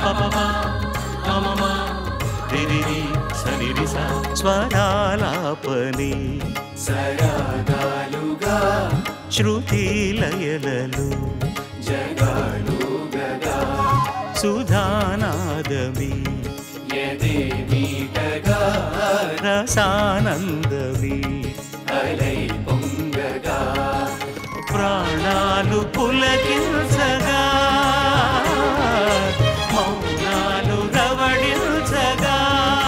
పప మమ రిరి సరి స స్వరాలాపని సరాగాలుగా శృతి లయలలు జగాలుగగా సుధానాదమి ఎదే మీటగా రసానందమి అలై పొంగగా ప్రాణాలు పులకించగా మౌనాలు రవడించగా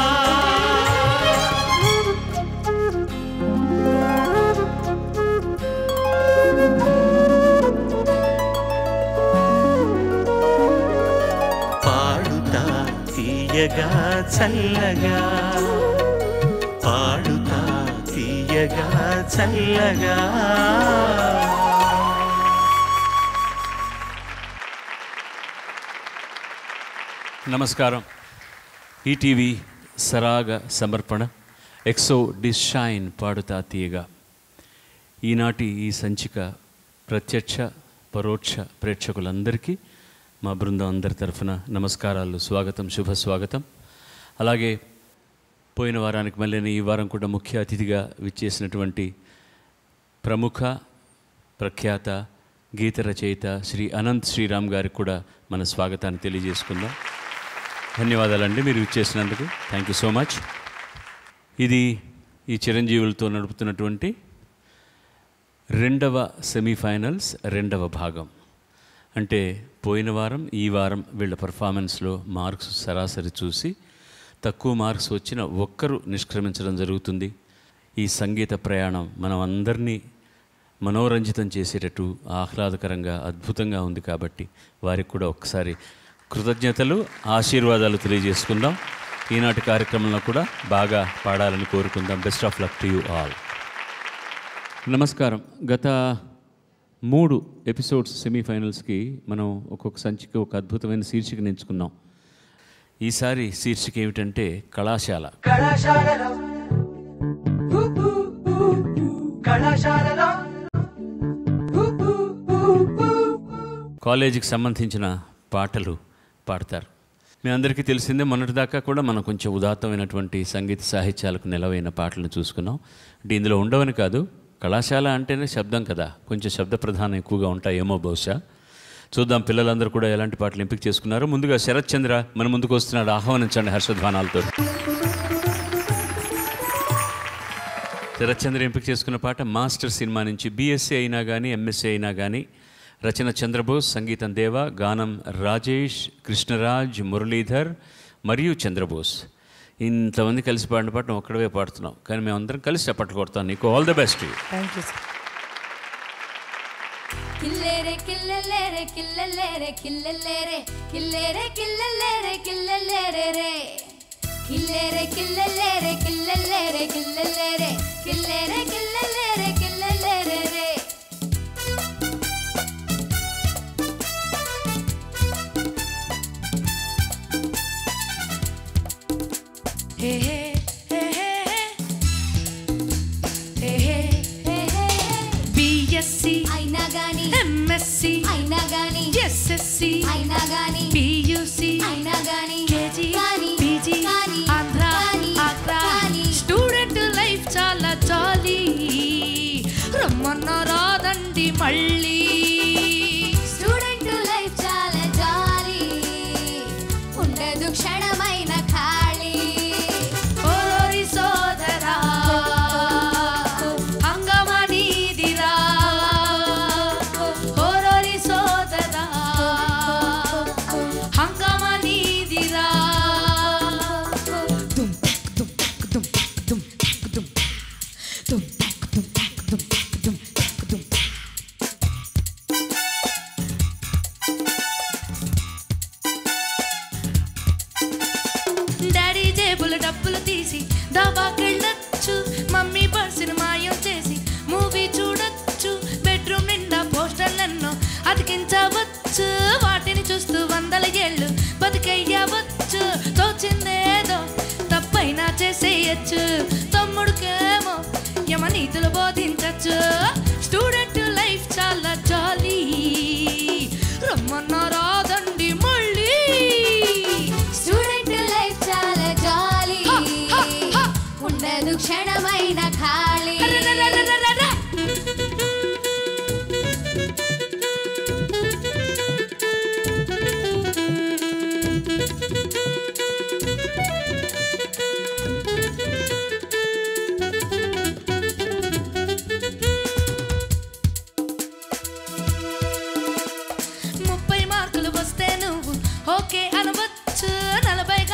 పాడుతా తీయగా చల్లగా పాడుతా తీయగా చల్లగా నమస్కారం ఈటీవీ సరాగ సమర్పణ ఎక్సో డిషైన్ పాడుతా తీయగా ఈనాటి ఈ సంచిక ప్రత్యక్ష పరోక్ష ప్రేక్షకులందరికీ మా బృందం అందరి తరఫున నమస్కారాలు స్వాగతం శుభ స్వాగతం అలాగే పోయిన వారానికి మళ్ళీ ఈ వారం కూడా ముఖ్య అతిథిగా విచ్చేసినటువంటి ప్రముఖ ప్రఖ్యాత గీత రచయిత శ్రీ అనంత్ శ్రీరామ్ గారికి కూడా మన స్వాగతాన్ని తెలియజేసుకుందాం ధన్యవాదాలండి మీరు ఇచ్చేసినందుకు థ్యాంక్ యూ సో మచ్ ఇది ఈ చిరంజీవులతో నడుపుతున్నటువంటి రెండవ సెమీఫైనల్స్ రెండవ భాగం అంటే పోయిన వారం ఈ వారం వీళ్ళ పర్ఫార్మెన్స్లో మార్క్స్ సరాసరి చూసి తక్కువ మార్క్స్ వచ్చిన ఒక్కరు నిష్క్రమించడం జరుగుతుంది ఈ సంగీత ప్రయాణం మనం అందరినీ మనోరంజితం చేసేటట్టు ఆహ్లాదకరంగా అద్భుతంగా ఉంది కాబట్టి వారికి కూడా ఒక్కసారి కృతజ్ఞతలు ఆశీర్వాదాలు తెలియజేసుకుందాం ఈనాటి కార్యక్రమంలో కూడా బాగా పాడాలని కోరుకుందాం best of luck to you all నమస్కారం గత మూడు ఎపిసోడ్స్ సెమీఫైనల్స్కి మనం ఒక్కొక్క సంచిక ఒక అద్భుతమైన శీర్షికను ఎంచుకున్నాం ఈసారి శీర్షిక ఏమిటంటే కళాశాల కళాశాలలో ఊ, ఊ, ఊ, ఊ. కళాశాలలో ఊ, ఊ, ఊ, ఊ. కాలేజీకి సంబంధించిన పాటలు పాడతారు మీ అందరికీ తెలిసిందే మొన్నటిదాకా కూడా మనం కొంచెం ఉదాత్తమైనటువంటి సంగీత సాహిత్యాలకు నిలవైన పాటలను చూసుకున్నాం అంటే ఇందులో ఉండవని కాదు కళాశాల అంటేనే శబ్దం కదా కొంచెం శబ్ద ప్రధానం ఎక్కువగా ఉంటాయేమో బహుశా చూద్దాం పిల్లలందరూ కూడా ఎలాంటి పాటలు ఎంపిక చేసుకున్నారు ముందుగా శరత్ చంద్ర మన ముందుకు వస్తున్నాడు ఆహ్వానించండి హర్షధ్వానాలతో శరత్ చంద్ర ఎంపిక చేసుకున్న పాట మాస్టర్ సినిమా నుంచి బీఎస్సీ అయినా కానీ ఎంఎస్సీ అయినా కానీ రచన చంద్రబోస్ సంగీతం దేవ గానం రాజేష్ కృష్ణరాజ్ మురళీధర్ మరియు చంద్రబోస్ ఇంతమంది కలిసి పాడిన పాట నువ్వు ఒక్కడవే పాడుతున్నావు కానీ మేమందరం కలిసి చప్పట్లు కొడతాం నీకు ఆల్ ద బెస్ట్ కిల్లెరే కిల్లెలేరే కిల్లెలేరే కిల్లెలేరే కిల్లెరే కిల్లెలేరే కిల్లెలేరే రే కిల్లెరే కిల్లెలేరే కిల్లెలేరే కిల్లెలేరే కిల్లెరే కిల్లెలేరే కిల్లెలేరే రే హే హే హే హే హే హే హే బిఎస్సి అయినా గాని ఎంఎస్సి అయినా గాని ఎస్ఎస్సి అయినా గాని పియుసి అయినా గాని కేజీ కానీ పీజీ కానీ ఆంధ్ర కానీ ఆగ్రా కానీ స్టూడెంట్ లైఫ్ చాలా జాలీ రమ్మన్న రాదండి మళ్ళీ స్టూడెంట్ లైఫ్ చాలా జాలీ ఉండదు క్షణమైన ఖాళీ ఓరి సోదరా హంగమనీదిరా ఓరోరి సోదరా హంగమనీదిరా దుమ్ దుమ్ దుమ్ దుమ్ దుమ్ దుమ్ దుమ్ దుమ్ దుమ్ డాడీ జేబులు డబ్బులు తీసి దాబాకెళ్ళొచ్చు మమ్మీ పర్సును మాయం చేసి మూవీ చూడొచ్చు బెడ్రూమ్ నిండా పోస్టర్లెన్నో అతికించవచ్చు వాటిని చూస్తూ వందల ఏళ్ళు బతికయ్యవచ్చు తోచిందేదో తప్పైనా చేసేయచ్చు తమ్ముడికేమో యమనీతులు బోధించచ్చు స్టూడెంట్ లైఫ్ చాలా జాలీ రమ్మన్న రాదండి మళ్ళీ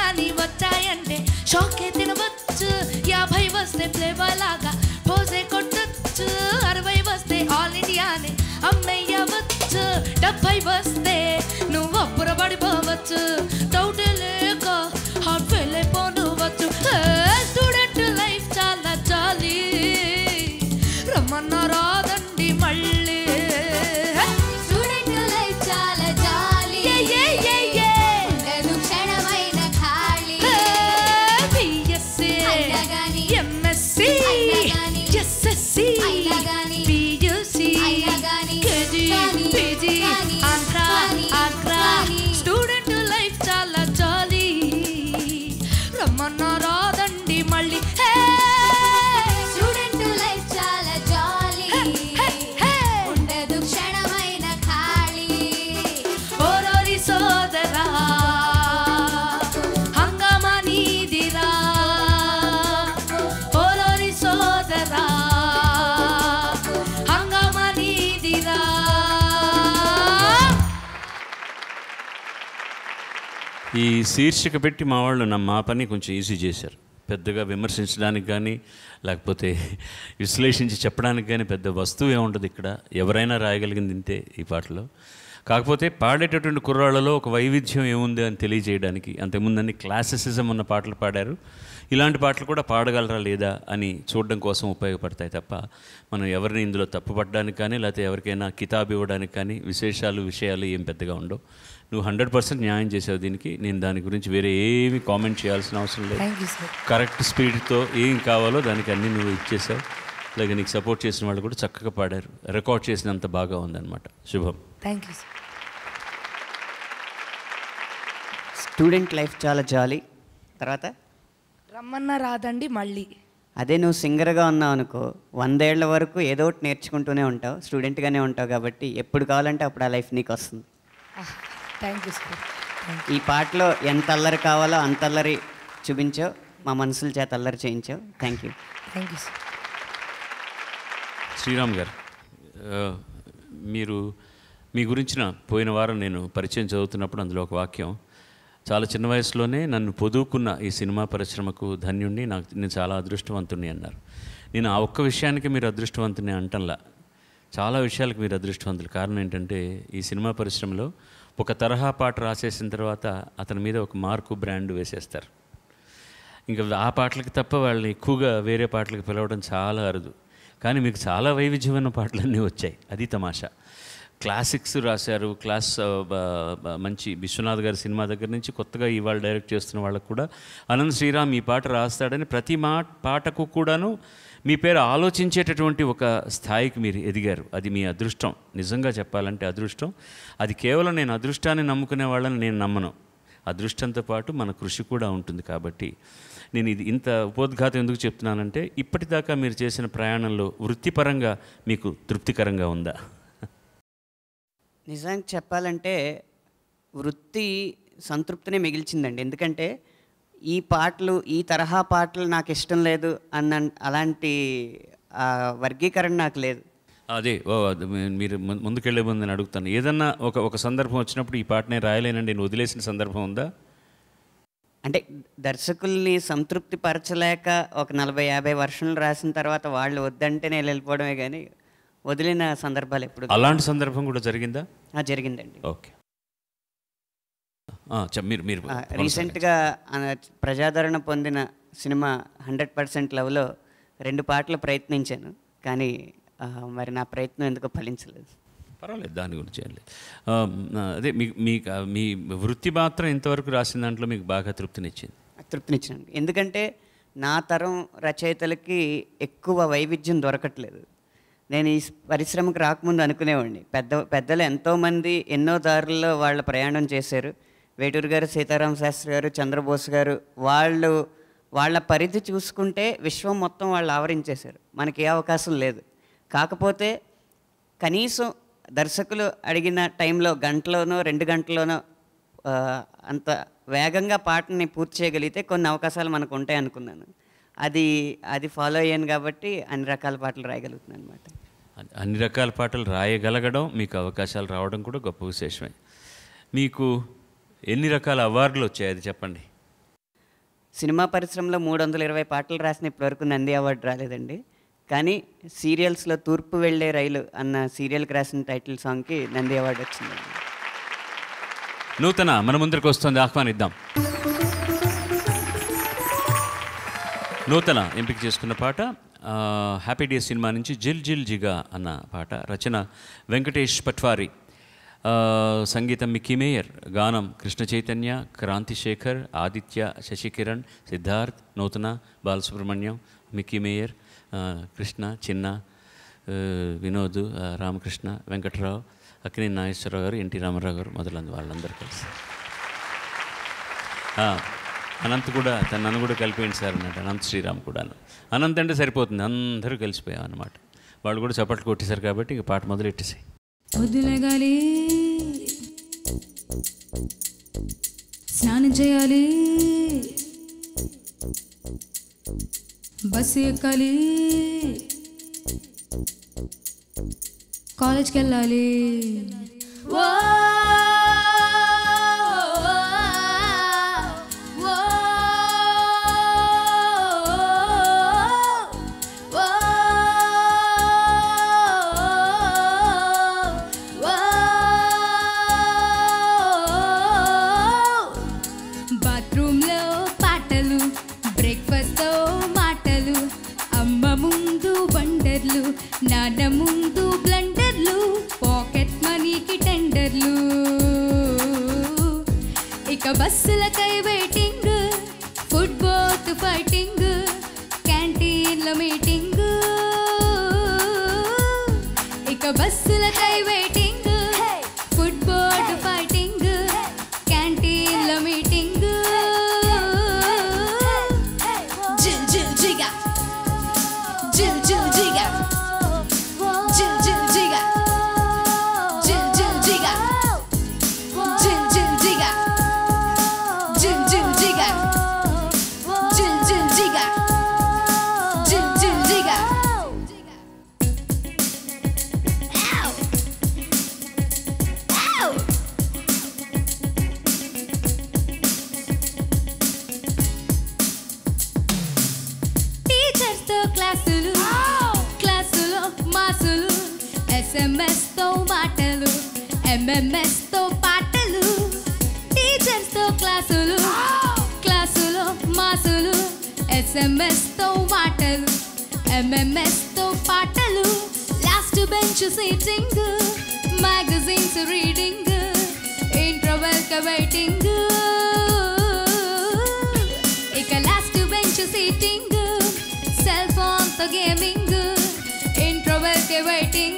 గాని వచ్చాయంటే షాకే తినవచ్చు యాభై వస్తే ఫ్లేవర్ లాగా పోసే కొట్టచ్చు అరవై వస్తే ఆల్ ఇండియానే అమ్మయ్యవచ్చు డెబ్బై వస్తే నువ్వు అప్పురపడిపోవచ్చు డౌట్ లేక హార్ట్ ఫెయిల్ అయిపోనువచ్చు స్టూడెంట్ లైఫ్ చాలా జాలీ రమ్మన్న రాదండి మళ్ళీ స్టూడెంట్ లైఫ్ చాలా జాలీ ఏ, ఏ, ఏ, ఏ. ఉండదు క్షణమైన ఖాళీ బిఎస్సి అయినా గాని, ఎంఎస్సి అయినా గాని, ఎస్ఎస్సి అయినా గాని, పియూసి అయినా గాని, కేజీ కానీ, పీజీ కానీ, ఆంధ్రా కానీ, ఆగ్రా కానీ. స్టూడెంట్ లైఫ్ చాలా జాలీ రమ్మన్న రాదండి మళ్ళీ హే! స్టూడెంట్ లైఫ్ చాలా జాలీ హే, హే! ఉండదు క్షణమైన ఖాళీ ఓరోరి సోదరా హంగామా నీదిరా ఓరోరి సోదరా హంగామా నీదిరా ఈ శీర్షిక పెట్టి మా వాళ్ళు నా మా పని కొంచెం ఈజీ చేశారు పెద్దగా విమర్శించడానికి కానీ లేకపోతే విశ్లేషించి చెప్పడానికి కానీ పెద్ద వస్తువు ఏముంటుంది ఇక్కడ ఎవరైనా రాయగలిగింది ఇంతే ఈ పాటలో కాకపోతే పాడేటటువంటి కుర్రాళ్ళలో ఒక వైవిధ్యం ఏముంది అని తెలియజేయడానికి అంతకుముందు అన్ని క్లాసిసిజం ఉన్న పాటలు పాడారు ఇలాంటి పాటలు కూడా పాడగలరా లేదా అని చూడడం కోసం ఉపయోగపడతాయి తప్ప మనం ఎవరిని ఇందులో తప్పుపడడానికి కానీ లేకపోతే ఎవరికైనా కితాబ్ ఇవ్వడానికి కానీ విశేషాలు విషయాలు ఏం పెద్దగా ఉండవు నువ్వు హండ్రెడ్ పర్సెంట్ న్యాయం చేసావు దీనికి నేను దాని గురించి వేరే ఏమి కామెంట్ చేయాల్సిన అవసరం లేదు థ్యాంక్ యూ సార్ కరెక్ట్ స్పీడ్తో ఏం కావాలో దానికి అన్నీ నువ్వు ఇచ్చేసావు అలాగే నీకు సపోర్ట్ చేసిన వాళ్ళు కూడా చక్కగా పాడారు రికార్డ్ చేసినంత బాగా ఉందన్నమాట శుభం thank you sir student life చాలా జాలీ తర్వాత రమ్మన్న రాదండి మళ్ళీ అదే నువ్వు సింగర్గా ఉన్నావు అనుకో వందేళ్ల వరకు ఏదో ఒకటి నేర్చుకుంటూనే ఉంటావు స్టూడెంట్గానే ఉంటావు కాబట్టి ఎప్పుడు కావాలంటే అప్పుడు ఆ లైఫ్ నీకు వస్తుంది థ్యాంక్ యూ సార్ థ్యాంక్ ఈ పాటలో ఎంత అల్లరి కావాలో అంత అల్లరి చూపించావు మా మనసుల చేత అల్లరి చేయించావు thank you thank you sir Sriram గారు ఆ, మీరు మీ గురించిన పోయిన వారం నేను పరిచయం చదువుతున్నప్పుడు అందులో ఒక వాక్యం చాలా చిన్న వయసులోనే నన్ను పొదువుకున్న ఈ సినిమా పరిశ్రమకు ధన్యుణ్ణి నాకు నేను చాలా అదృష్టవంతుణ్ణి అన్నారు నేను ఆ ఒక్క విషయానికి మీరు అదృష్టవంతుని అంటంలా చాలా విషయాలకు మీరు అదృష్టవంతులు కారణం ఏంటంటే ఈ సినిమా పరిశ్రమలో ఒక తరహా పాట రాసేసిన తర్వాత అతని మీద ఒక మార్కు బ్రాండ్ వేసేస్తారు ఇంకా ఆ పాటలకి తప్ప వాళ్ళని ఎక్కువగా వేరే పాటలకు పిలవడం చాలా అరుదు కానీ మీకు చాలా వైవిధ్యమైన పాటలన్నీ వచ్చాయి అది తమాషా క్లాసిక్స్ రాశారు క్లాస్ ఆ, బ- బ- మంచి విశ్వనాథ్ గారి సినిమా దగ్గర నుంచి కొత్తగా ఇవాళ డైరెక్ట్ చేస్తున్న వాళ్ళకు కూడా అనంత్ శ్రీరామ్ ఈ పాట రాస్తాడని ప్రతి మా పాటకు కూడాను మీ పేరు ఆలోచించేటటువంటి ఒక స్థాయికి మీరు ఎదిగారు అది మీ అదృష్టం నిజంగా చెప్పాలంటే అదృష్టం అది కేవలం నేను అదృష్టాన్ని నమ్ముకునే వాళ్ళని నేను నమ్మను అదృష్టంతో పాటు మన కృషి కూడా ఉంటుంది కాబట్టి నేను ఇది ఇంత ఉపోద్ఘాతం ఎందుకు చెప్తున్నానంటే ఇప్పటిదాకా మీరు చేసిన ప్రయాణంలో వృత్తిపరంగా మీకు తృప్తికరంగా ఉందా నిజానికి చెప్పాలంటే వృత్తి సంతృప్తినే మిగిల్చిందండి ఎందుకంటే ఈ పాటలు ఈ తరహా పాటలు నాకు ఇష్టం లేదు అన్న అలాంటి ఆ, వర్గీకరణ నాకు లేదు అదే ఓ అది మీ- మీరు ము- ముందుకెళ్లే ముందు నేను అడుగుతాను ఏదన్నా ఒక ఒక సందర్భం వచ్చినప్పుడు ఈ పాట నేను రాయలేనండి నేను వదిలేసిన సందర్భం ఉందా అంటే దర్శకుల్ని సంతృప్తి పరచలేక ఒక నలభై యాభై వర్షన్లు రాసిన తర్వాత వాళ్ళు వద్దంటే నేను వెళ్ళిపోవడమే కానీ వదిలిన సందర్భాలు ఎప్పుడు అలాంటి సందర్భం కూడా జరిగిందా ఆ, జరిగిందండి ఓకే ఆ, చెప్ మీరు మీరు ఆ, రీసెంట్గా ఆ, ప్రజాదరణ పొందిన సినిమా హండ్రెడ్ పర్సెంట్ లవ్లో రెండు పాటలు ప్రయత్నించాను కానీ ఆ, మరి నా ప్రయత్నం ఎందుకో ఫలించలేదు పర్వాలేదు దాని గురించి ఏం లేదు ఆ, అదే మీ మీకు ఆ, మీ వృత్తి మాత్రం ఇంతవరకు రాసిన దాంట్లో మీకు బాగా తృప్తినిచ్చింది తృప్తినిచ్చాను ఎందుకంటే నా తరం రచయితలకి ఎక్కువ వైవిధ్యం దొరకట్లేదు నేను ఈ పరిశ్రమకు రాకముందు అనుకునేవాడిని పెద్ద పెద్దలు ఎంతోమంది ఎన్నో దారుల్లో వాళ్ళ ప్రయాణం చేశారు వేటూరు గారు సీతారామ శాస్త్రి గారు చంద్రబోస్ గారు వాళ్ళు వాళ్ళ పరిధి చూసుకుంటే విశ్వం మొత్తం వాళ్ళు ఆవరించేశారు మనకి ఏ అవకాశం లేదు కాకపోతే కనీసం దర్శకులు అడిగిన టైంలో గంటలోనో రెండు గంటలోనో ఆ, అంత వేగంగా పాటని పూర్తి చేయగలిగితే కొన్ని అవకాశాలు మనకు ఉంటాయి అనుకున్నాను అది అది ఫాలో అయ్యాను కాబట్టి అన్ని రకాల పాటలు రాయగలుగుతున్నాను అనమాట అన్- అన్ని రకాల పాటలు రాయగలగడం మీకు అవకాశాలు రావడం కూడా గొప్ప విశేషమే మీకు ఎన్ని రకాల అవార్డులు వచ్చాయి అది చెప్పండి సినిమా పరిశ్రమలో మూడు వందల ఇరవై పాటలు రాసిన ఇప్పటివరకు నంది అవార్డు రాలేదండి కానీ సీరియల్స్లో తూర్పు వెళ్ళే రైలు అన్న సీరియల్కి రాసిన టైటిల్ సాంగ్కి నంది అవార్డు వచ్చిందండి నూతన మన ముందరికి వస్తుంది ఆహ్వానిద్దాం నూతన ఎంపిక చేసుకున్న పాట ఆ, హ్యాపీ డే సినిమా నుంచి జిల్ జిల్ జిగా అన్న పాట రచన వెంకటేష్ పట్వారి ఆ, సంగీతం మిక్కీ మేయర్ గానం కృష్ణ చైతన్య క్రాంతి శేఖర్ ఆదిత్య శశికిరణ్ సిద్ధార్థ్ నూతన బాలసుబ్రహ్మణ్యం మిక్కీ మేయర్ ఆ, కృష్ణ చిన్న ఆ, వినోద్ ఆ, రామకృష్ణ వెంకట్రావు అక్కినే నాగేశ్వరరావు గారు ఎన్టీ రామారావు గారు మొదలైన వాళ్ళందరూ కలిసి ఆ, అనంత్ కూడా తన నన్ను కూడా కలిపేయండి సార్ అన్నట్టు అనంత్ శ్రీరామ్ కూడాను అనంత్ అంటే సరిపోతుంది అందరూ కలిసిపోయాం అన్నమాట వాళ్ళు కూడా చప్పట్లు కొట్టేశారు కాబట్టి ఇక పాట మొదలెట్టేసాయి వదిలగాలి స్నానం చేయాలి బస్సు ఎక్కాలి కాలేజ్కి వెళ్ళాలి ఓ ఓ ఓ బాత్రూంలో పాటలు బ్రేక్ఫాస్ట్తో మాటలు అమ్మ ముందు వండర్లు నాన్న ముందు బ్లండర్లు పాకెట్ మనీకి టెండర్లు ఇక బస్సులకై వెయిటింగ్ ఫుడ్ బోత్ ఫైటింగ్ క్యాంటీన్ల మీటింగ్ ఇక బస్సులకై వెయిటింగ్ ఫుడ్ బోర్డ్ ఫైటింగ్ క్యాంటీన్ల మీటింగ్ జిల్ జిల్ జిగా జిల్ జిల్ జిగా జిల్ జిల్ జిగా జిల్ జిల్ జిగా జిల్ జిల్ జిగా జిల్ జిల్ జిగా జిల్ జిల్ జిగా జిల్ జిల్ జిగా టీచర్స్ తో క్లాసులు క్లాసులో మాసులు ఎస్ఎంఎస్ తో మాటలు ఎంఎంఎస్ తో పాటలు టీచర్స్ తో క్లాసులు క్లాసులో మాసులు ఎస్ఎంఎస్ తో మాటలు ఎంఎంఎస్ తో పాటలు last bench seating magazines reading interval క వెయిటింగ్ ఇక last bench seating cell phone తో గేమింగ్ ఇంట్రోవెల్ కే వెయిటింగ్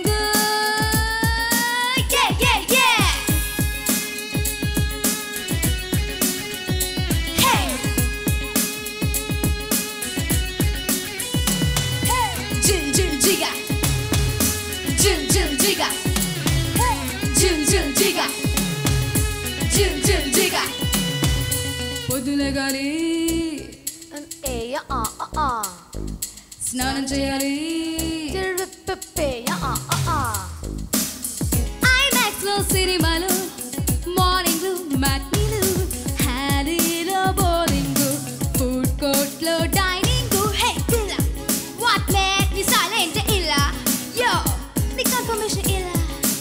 జిల్ జిల్ జిగా జిల్ జిల్ జిగా జిల్ జిల్ జిగా జిల్ జిల్ జిగా పొద్దులగాలి ఏయ ఆ ఆ ఆ స్నానం చేయాలి తిరుపెప్పేయ ఆ ఆ ఆ ఐమాక్స్ లో సినిమాలు మార్నింగ్ మ్యాట్నీలు హ్యాలీలో బోరింగ్ ఫుడ్ కోర్ట్ లో డైనింగ్ హే పిల్ల వాట్ మేడ్ మీ సైలెంట్ ఇలా యో నీ కన్ఫర్మేషన్ ఇలా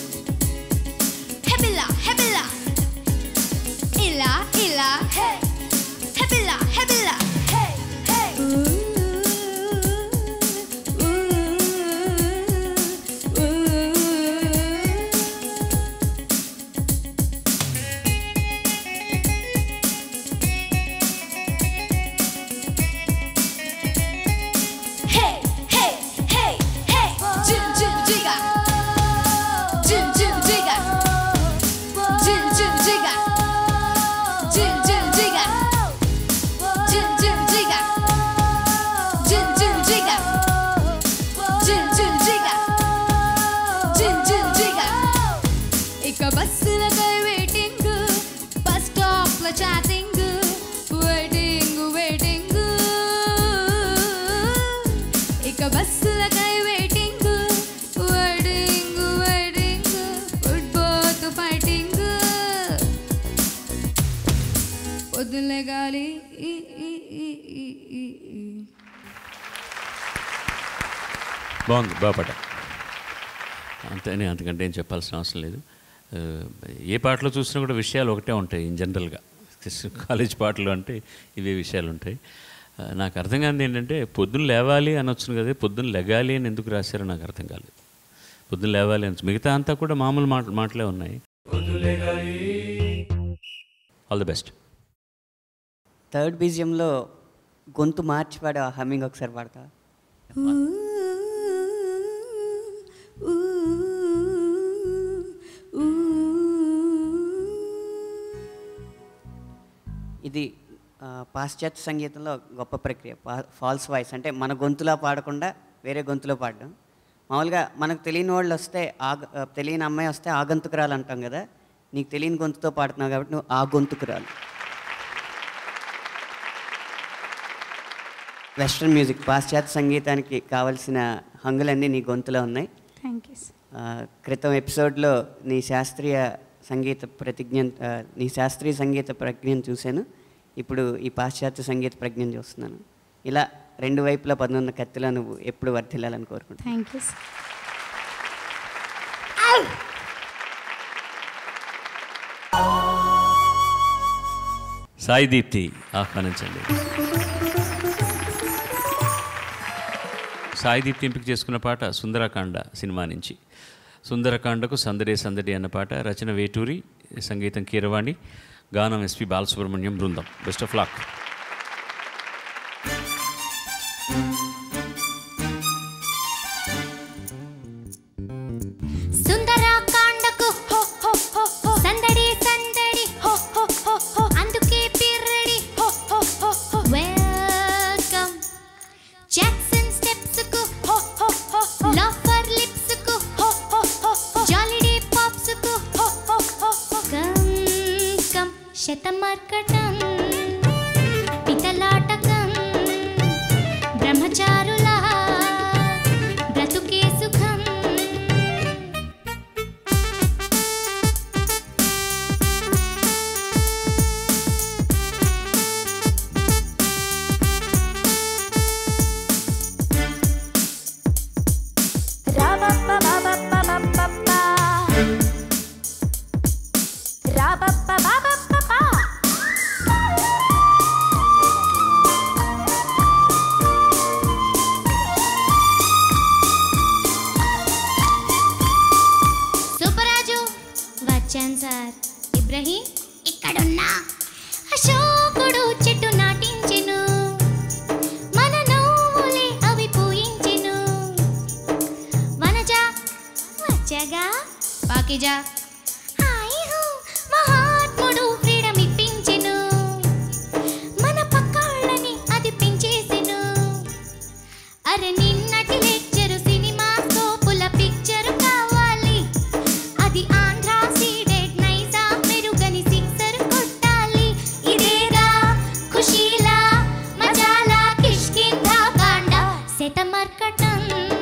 హే పిల్ల హే పిల్ల ఇలా ఇలా హే హే పిల్ల హే పిల్ల హే హే పొద్దులేగాలి ఈ ఈ ఈ ఈ ఈ ఈ బాగుంది బాపట అంతేనే అంతకంటే ఏం చెప్పాల్సిన అవసరం లేదు ఆ, ఏ పాటలో చూసినా కూడా విషయాలు ఒకటే ఉంటాయి ఇన్ జనరల్గా కాలేజ్ పాటలు అంటే ఇవే విషయాలు ఉంటాయి ఆ, నాకు అర్థం కానిది ఏంటంటే పొద్దున్న లేవాలి అని వచ్చింది కదా పొద్దున్న లెగాలి అని ఎందుకు రాశారో నాకు అర్థం కాలేదు పొద్దున్న లేవాలి అని మిగతా అంతా కూడా మామూలు మాట మాటలే ఉన్నాయి ఆల్ ది బెస్ట్ థర్డ్ బీజియంలో గొంతు మార్చి పాడే ఆ హమ్మింగ్ ఒకసారి పాడతా ఇది ఆ, పాశ్చాత్య సంగీతంలో గొప్ప ప్రక్రియ ఫాల్స్ వాయిస్ అంటే మన గొంతులా పాడకుండా వేరే గొంతులో పాడడం మామూలుగా మనకు తెలియని వాళ్ళు వస్తే ఆ గ- ఆ, తెలియని అమ్మాయి వస్తే ఆ గొంతుకురాలు అంటాం కదా నీకు తెలియని గొంతుతో పాడుతున్నావు కాబట్టి నువ్వు ఆ గొంతుకురాలు వెస్ట్రన్ మ్యూజిక్ పాశ్చాత్య సంగీతానికి కావలసిన హంగులన్నీ నీ గొంతులో ఉన్నాయి థ్యాంక్ యూ ఆ, క్రితం ఎపిసోడ్లో నీ శాస్త్రీయ సంగీత ప్రతిజ్ఞ ఆ, నీ శాస్త్రీయ సంగీత ప్రజ్ఞను చూశాను ఇప్పుడు ఈ పాశ్చాత్య సంగీత ప్రజ్ఞను చూస్తున్నాను ఇలా రెండు వైపులా పదునున్న కత్తిలో నువ్వు ఎప్పుడు వర్ధిల్లాలని కోరుకుంటాను థ్యాంక్ యూ సాయి దీప్తి ఆహ్వానించండి సాయి దీప్తి ఎంపిక చేసుకున్న పాట సుందరకాండ సినిమా నుంచి సుందరకాండకు సందడే సందడి అన్న పాట రచన వేటూరి సంగీతం కీరవాణి గానం ఎస్పి బాలసుబ్రహ్మణ్యం బృందం బెస్ట్ ఆఫ్ లాక్ సుందరకాండకు హో హో హో హో సందడి సందడి హో హో హో హో అందుకే పిర్రడి హో హో హో హో వెల్కమ్ జాక్సన్ స్టెప్స్ కు హో హో హో హో లఫర్ లిప్స్ కు హో హో హో హో జాలిడే పాప్స్ కు హో హో హో హో కమ్ కమ్ శతమర్కటం పితలాటకం బ్రహ్మచారులా బ్రతుకే సుఖం సుబ్బరాజు వచ్చాను సార్ ఇబ్రహీం ఇక్కడున్నా అశోకుడు చెట్టు నాటించెను మన నవ్వులే అవి పూయించెను వనజ వచ్చగా పాకిజా హాయ్ హో, మహాత్ముడు ఫ్రీడమ్ ఇప్పించెను మన పక్కాళ్ళని అది పెంచేసెను అరే నిన్నటి లెక్చరు సినిమా స్కోపుల పిక్చరు కావాలి అది ఆంధ్ర సీడెడ్ నైజా మెరుగని సిక్సర్ కొట్టాలి ఇదేరా ఖుషీలా మజాలా కిష్కింధా కాండ శతమర్కటం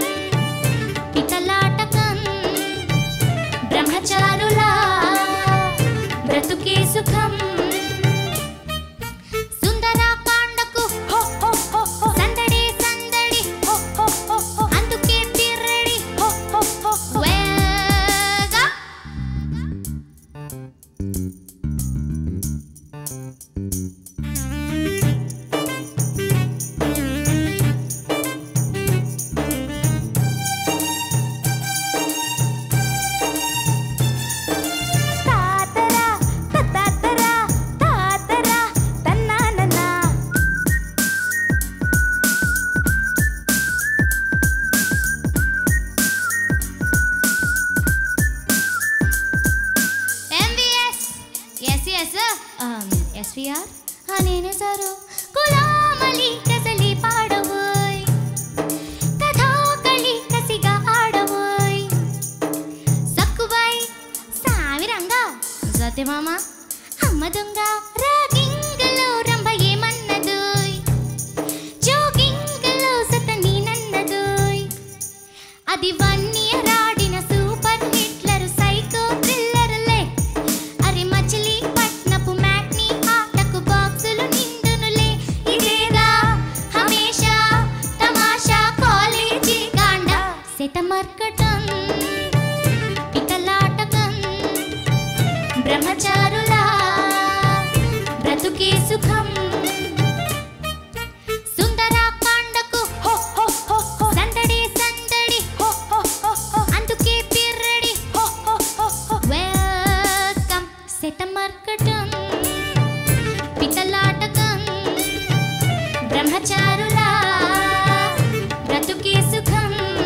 పితలాటకం బ్రహ్మచారులా బ్రతుకే సుఖం సుందరకాండకు హో హో హో హో సందడి సందడి హో హో హో హో అందుకే పిర్రడి హో హో హో హో వేగా తాతరా తాతరా తాతరా తన్నానన్నా ఎంవిఎస్ ఎస్ ఎస్ ఎస్విఆర్ నేనే సారు కులామలి కసలి పాడవోయ్ కథాకళి కసిగా ఆడవోయ్ సక్కుబాయ్ సావిరంగా సత్యమామ అమ్మ దొంగ రాగింగలో రంభ ఏమన్నదోయ్ జోగింగలో సత నీనన్నదోయ్ అది వన్ ఇయర్ ఆడిన సూపర్ హిట్లర్ సైకో థ్రిల్లర్లే అరే మచిలీ పట్నపు మ్యాట్ని ఆటకు బాక్స్ బ్రహ్మచారులా బ్రతుకే సుఖం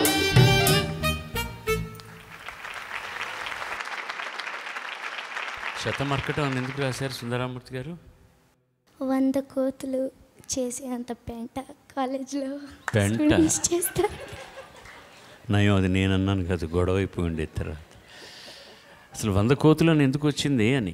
శతమర్కటం అని ఎందుకు రాశారు సుందరామూర్తి గారు వంద కోతులు చేసే అంత పెంట కాలేజ్లో పెంట? students చేస్తారు నయం అది నేను అన్నాను కదా గొడవ అయిపోయి ఉండేది తర్వాత అసలు వంద కోతులను ఎందుకు వచ్చింది అని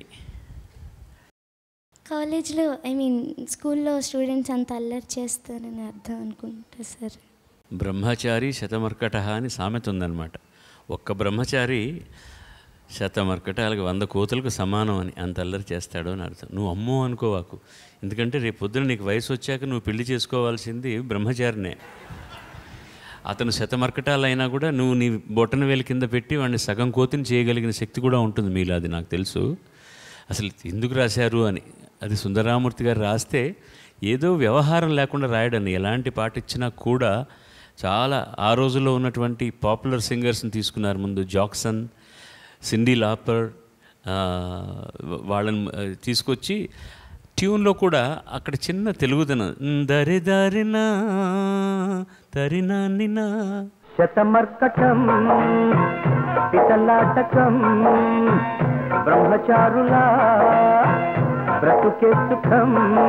కాలేజ్లో ఐ మీన్ స్కూల్లో స్టూడెంట్స్ అంత అల్లరి చేస్తారని అర్థం అనుకుంటా సార్ బ్రహ్మచారి శతమర్కట అని సామెత ఉందన్నమాట ఒక్క బ్రహ్మచారి శతమర్కటాలకు వంద కోతులకు సమానం అని అంత అల్లరి చేస్తాడు అని అర్థం నువ్వు అమ్మో అనుకోవాకు ఎందుకంటే రేపు పొద్దున నీకు వయసు వచ్చాక నువ్వు పెళ్లి చేసుకోవాల్సింది బ్రహ్మచారినే అతను శతమర్కటాలు అయినా కూడా నువ్వు నీ బొట్టన వేలు కింద పెట్టి వాడిని సగం కోతిని చేయగలిగిన శక్తి కూడా ఉంటుంది మీలో అది నాకు తెలుసు అసలు ఎందుకు రాశారు అని అది సుందరామూర్తి గారు రాస్తే ఏదో వ్యవహారం లేకుండా రాయడని ఎలాంటి పాట ఇచ్చినా కూడా చాలా ఆ రోజుల్లో ఉన్నటువంటి పాపులర్ సింగర్స్ని తీసుకున్నారు ముందు జాక్సన్ సిండీ లాపర్ ఆ, వాళ్ళని ఆ, తీసుకొచ్చి ట్యూన్లో కూడా అక్కడ చిన్న తెలుగుదనం దరి దరినా దరినా నినా శతమర్కటం పితలాటకం బ్రహ్మచారులా బ్రతుకే సుఖం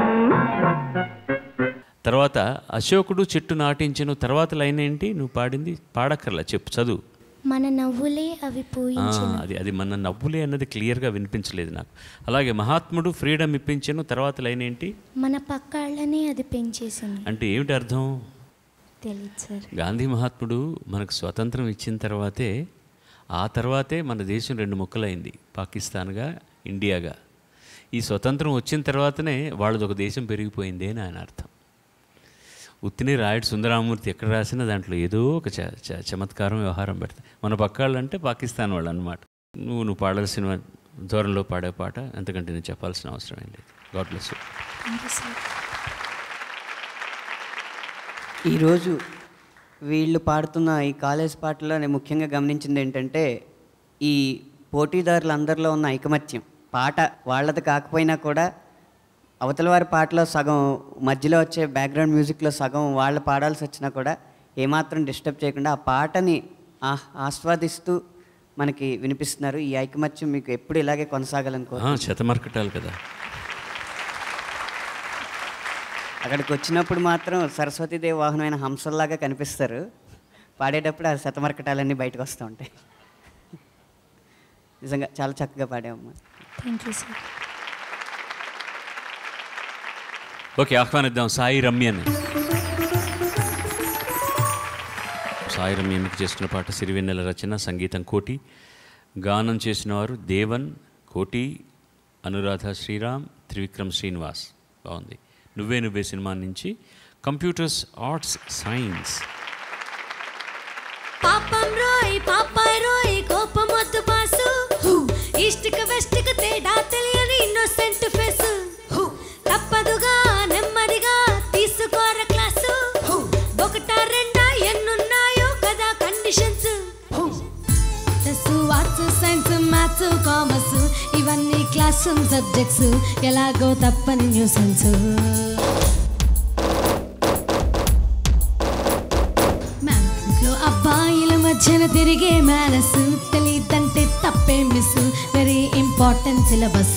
తర్వాత అశోకుడు చెట్టు నాటించను తర్వాత లైన్ ఏంటి నువ్వు పాడింది పాడక్కర్లా చెప్పు చదువు మన నవ్వులే అవి ఆ, పూయించిన అది అది మన నవ్వులే అన్నది క్లియర్గా వినిపించలేదు నాకు అలాగే మహాత్ముడు ఫ్రీడమ్ ఇప్పించను తర్వాత లైన్ ఏంటి మన పక్కాళ్ళనే అది పెంచేసింది అంటే ఏమిటి అర్థం తెలియదు సార్ గాంధీ మహాత్ముడు మనకు స్వతంత్రం ఇచ్చిన తర్వాతే ఆ తర్వాతే మన దేశం రెండు ముక్కలైంది పాకిస్తాన్గా ఇండియాగా ఈ స్వతంత్రం వచ్చిన తర్వాతనే వాళ్ళది ఒక దేశం పెరిగిపోయింది అని ఆయన అర్థం ఉత్తిని రాయుడు సుందరామూర్తి ఎక్కడ రాసినా దాంట్లో ఏదో ఒక చ చ- చమత్కారం వ్యవహారం పెడతాయి మన పక్కాళ్ళు అంటే పాకిస్తాన్ వాళ్ళు అనమాట నువ్వు నువ్వు పాడాల్సిన ధోరణిలో పాడే పాట ఎంతకంటే నేను చెప్పాల్సిన అవసరం ఏం లేదు God bless you thank you sir ఈరోజు వీళ్ళు పాడుతున్న ఈ కాలేజ్ పాటలో నేను ముఖ్యంగా గమనించింది ఏంటంటే ఈ పోటీదారులందరిలో ఉన్న ఐకమత్యం పాట వాళ్ళది కాకపోయినా కూడా అవతల వారి పాటలో సగం మధ్యలో వచ్చే బ్యాక్గ్రౌండ్ మ్యూజిక్లో సగం వాళ్ళు పాడాల్సి వచ్చినా కూడా ఏమాత్రం డిస్టర్బ్ చేయకుండా ఆ పాటని ఆ- ఆస్వాదిస్తూ మనకి వినిపిస్తున్నారు ఈ ఐకమత్యం మీకు ఎప్పుడు ఇలాగే కొనసాగాలనుకో ఆ, శతమర్కటాలు కదా అక్కడికి వచ్చినప్పుడు మాత్రం సరస్వతీదేవి వాహనమైన హంసల్లాగా కనిపిస్తారు పాడేటప్పుడు ఆ శతమర్కటాలన్నీ బయటకు వస్తూ ఉంటాయి నిజంగా చాలా చక్కగా పాడామమ్మా థ్యాంక్ యూ సార్ ఓకే ఆహ్వానిద్దాం సాయి రమ్యని సాయి రమ్య మీకు చేస్తున్న పాట సిరివెన్నెల రచన సంగీతం కోటి గానం చేసిన వారు దేవన్ కోటి అనురాధ శ్రీరామ్ త్రివిక్రమ్ శ్రీనివాస్ బాగుంది నువ్వే నువ్వే సినిమా నుంచి కంప్యూటర్స్ ఆర్ట్స్ సైన్స్ పాపం రోయ్ పాపాయ్ రోయ్ కోపం వద్దు బాసు హు, ఈస్ట్కి వెస్ట్కి తేడా తెలియని ఇన్నోసెంట్ ఫేస్ హు, తప్పదుగా నెమ్మదిగా తీసుకోర క్లాసు హు, ఒకటా రెండా ఎన్నున్నాయో కదా conditions arts science maths commerce ఇవన్నీ క్లాస్ రూమ్ సబ్జెక్ట్స్ ఎలాగో తప్పని న్యూసెన్స్ మ్యాథ్స్లో అబ్బాయిల మధ్యన తిరిగే మ్యానస్ తెలియదంటే తప్పే miss very important syllabus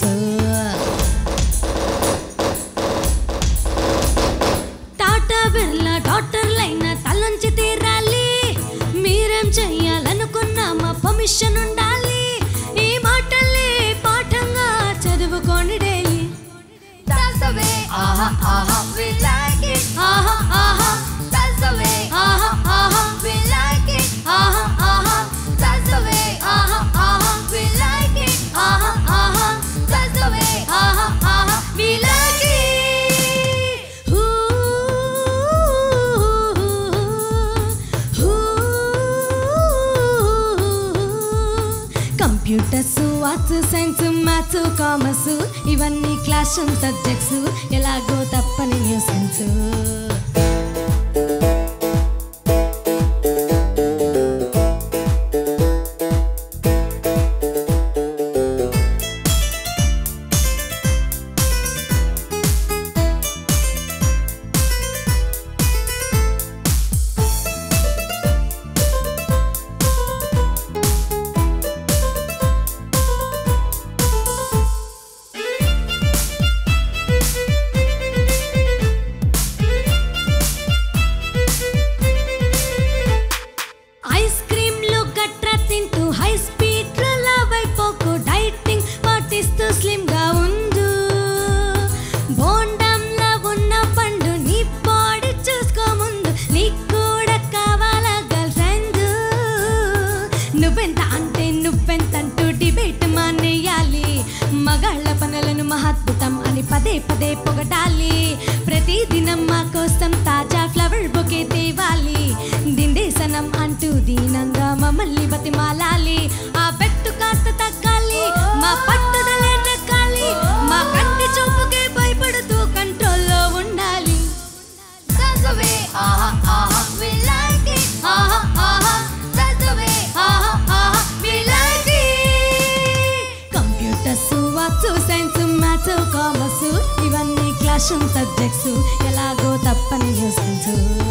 Tata Birla డాక్టర్లైన తలంచి తీరాలి మీరేం చెయ్యాలనుకున్నా మా పర్మిషన్ ఉండాలి ఈ మాటల్ని పాఠంగా చదువుకోండి daily That's the way. Aha, aha, we like it. Aha, aha, that's the way. Aha, aha, we like it. Aha, aha, that's the way. Aha, aha, we like it. Aha, aha, that's the way. Aha, aha, we like it. Computers arts science maths commerce ఇవన్నీ class room subjects ఎలాగో తప్పని nuisance పదే పదే పొగటాలి ప్రతి దినం మా కోసం తాజా ఫ్లవర్ బొకే తేవాలి దిండేసనం అంటూ దీనంగా మమ్మల్ని బతిమాలాలి ఆ పెట్టు కాస్త తగ్గాలి మా పట్టుదలే నెక్కాలి మా కంటి చూపుకే భయపడుతూ కంట్రోల్లో ఉండాలి That's the way, aha, aha, we like it. Aha, aha, that's the way, aha, aha, we like it. Computers arts science maths commerce ఇవన్నీ క్లాస్ రూమ్ సబ్జెక్ట్స్ ఎలాగో తప్పని న్యూసెన్స్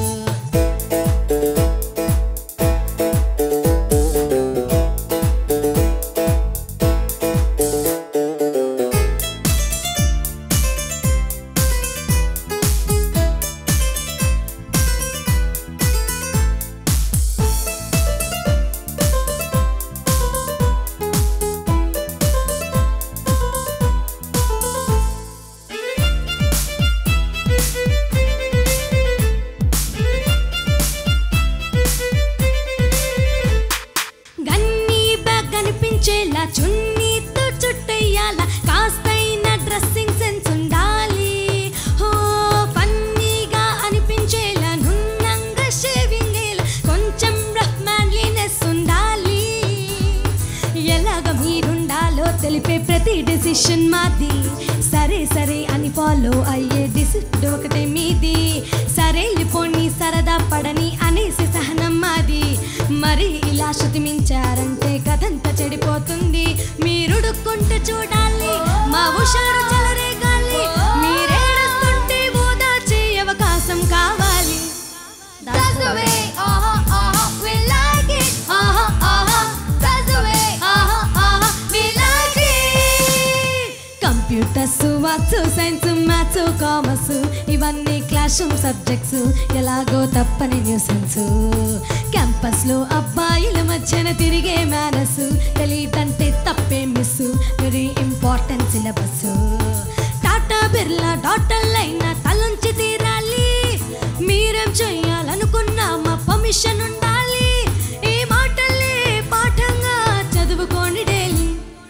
గన్నీ బ్యాగ్ కనిపించేలా చున్నీతో చుట్టేయాల కాస్తైన డ్రెస్సింగ్ సెన్స్ ఉండాలి హో ఫన్నీగా అనిపించేలా నున్నంగా shaving కొంచెం రఫ్ మ్యాన్లీనెస్ ఉండాలి ఎలాగ మీరుండాలో తెలిపే ప్రతి డెసిషన్ మాది సరే సరే అని ఫాలో అయ్యే డిసిప్లిన్ ఒకటే మీది సరే పోని సరదా పడని అనేసి సహనం మాది మరి ఇలా శృతి మించారంటే కథంతా చెడిపోతుంది మీరుడుక్కుంటే చూడాలి మా హుషారు చెలరేగాలి మీరేడుస్తుంటే ఓదార్చే అవకాశం కావాలి That's the way, aha, aha, we like it. Aha, aha, that's the way, aha, aha, we like it. Computers arts science maths commerce ఇవన్నీ క్లాస్ రూమ్ సబ్జెక్ట్స్ ఎలాగో తప్పని న్యూసెన్స్ క్యాంపస్ లో అబ్బాయిల మధ్యన తిరిగే మేనస్ తెలియదంటే తప్పే miss very important syllabus Tata Birla డాటర్లైనా తలంచి తీరాలి మీరేం చెయ్యాలనుకున్నా మా పర్మిషన్ ఉండాలి ఈ మాటలే పాఠంగా చదువుకోండి డైలీ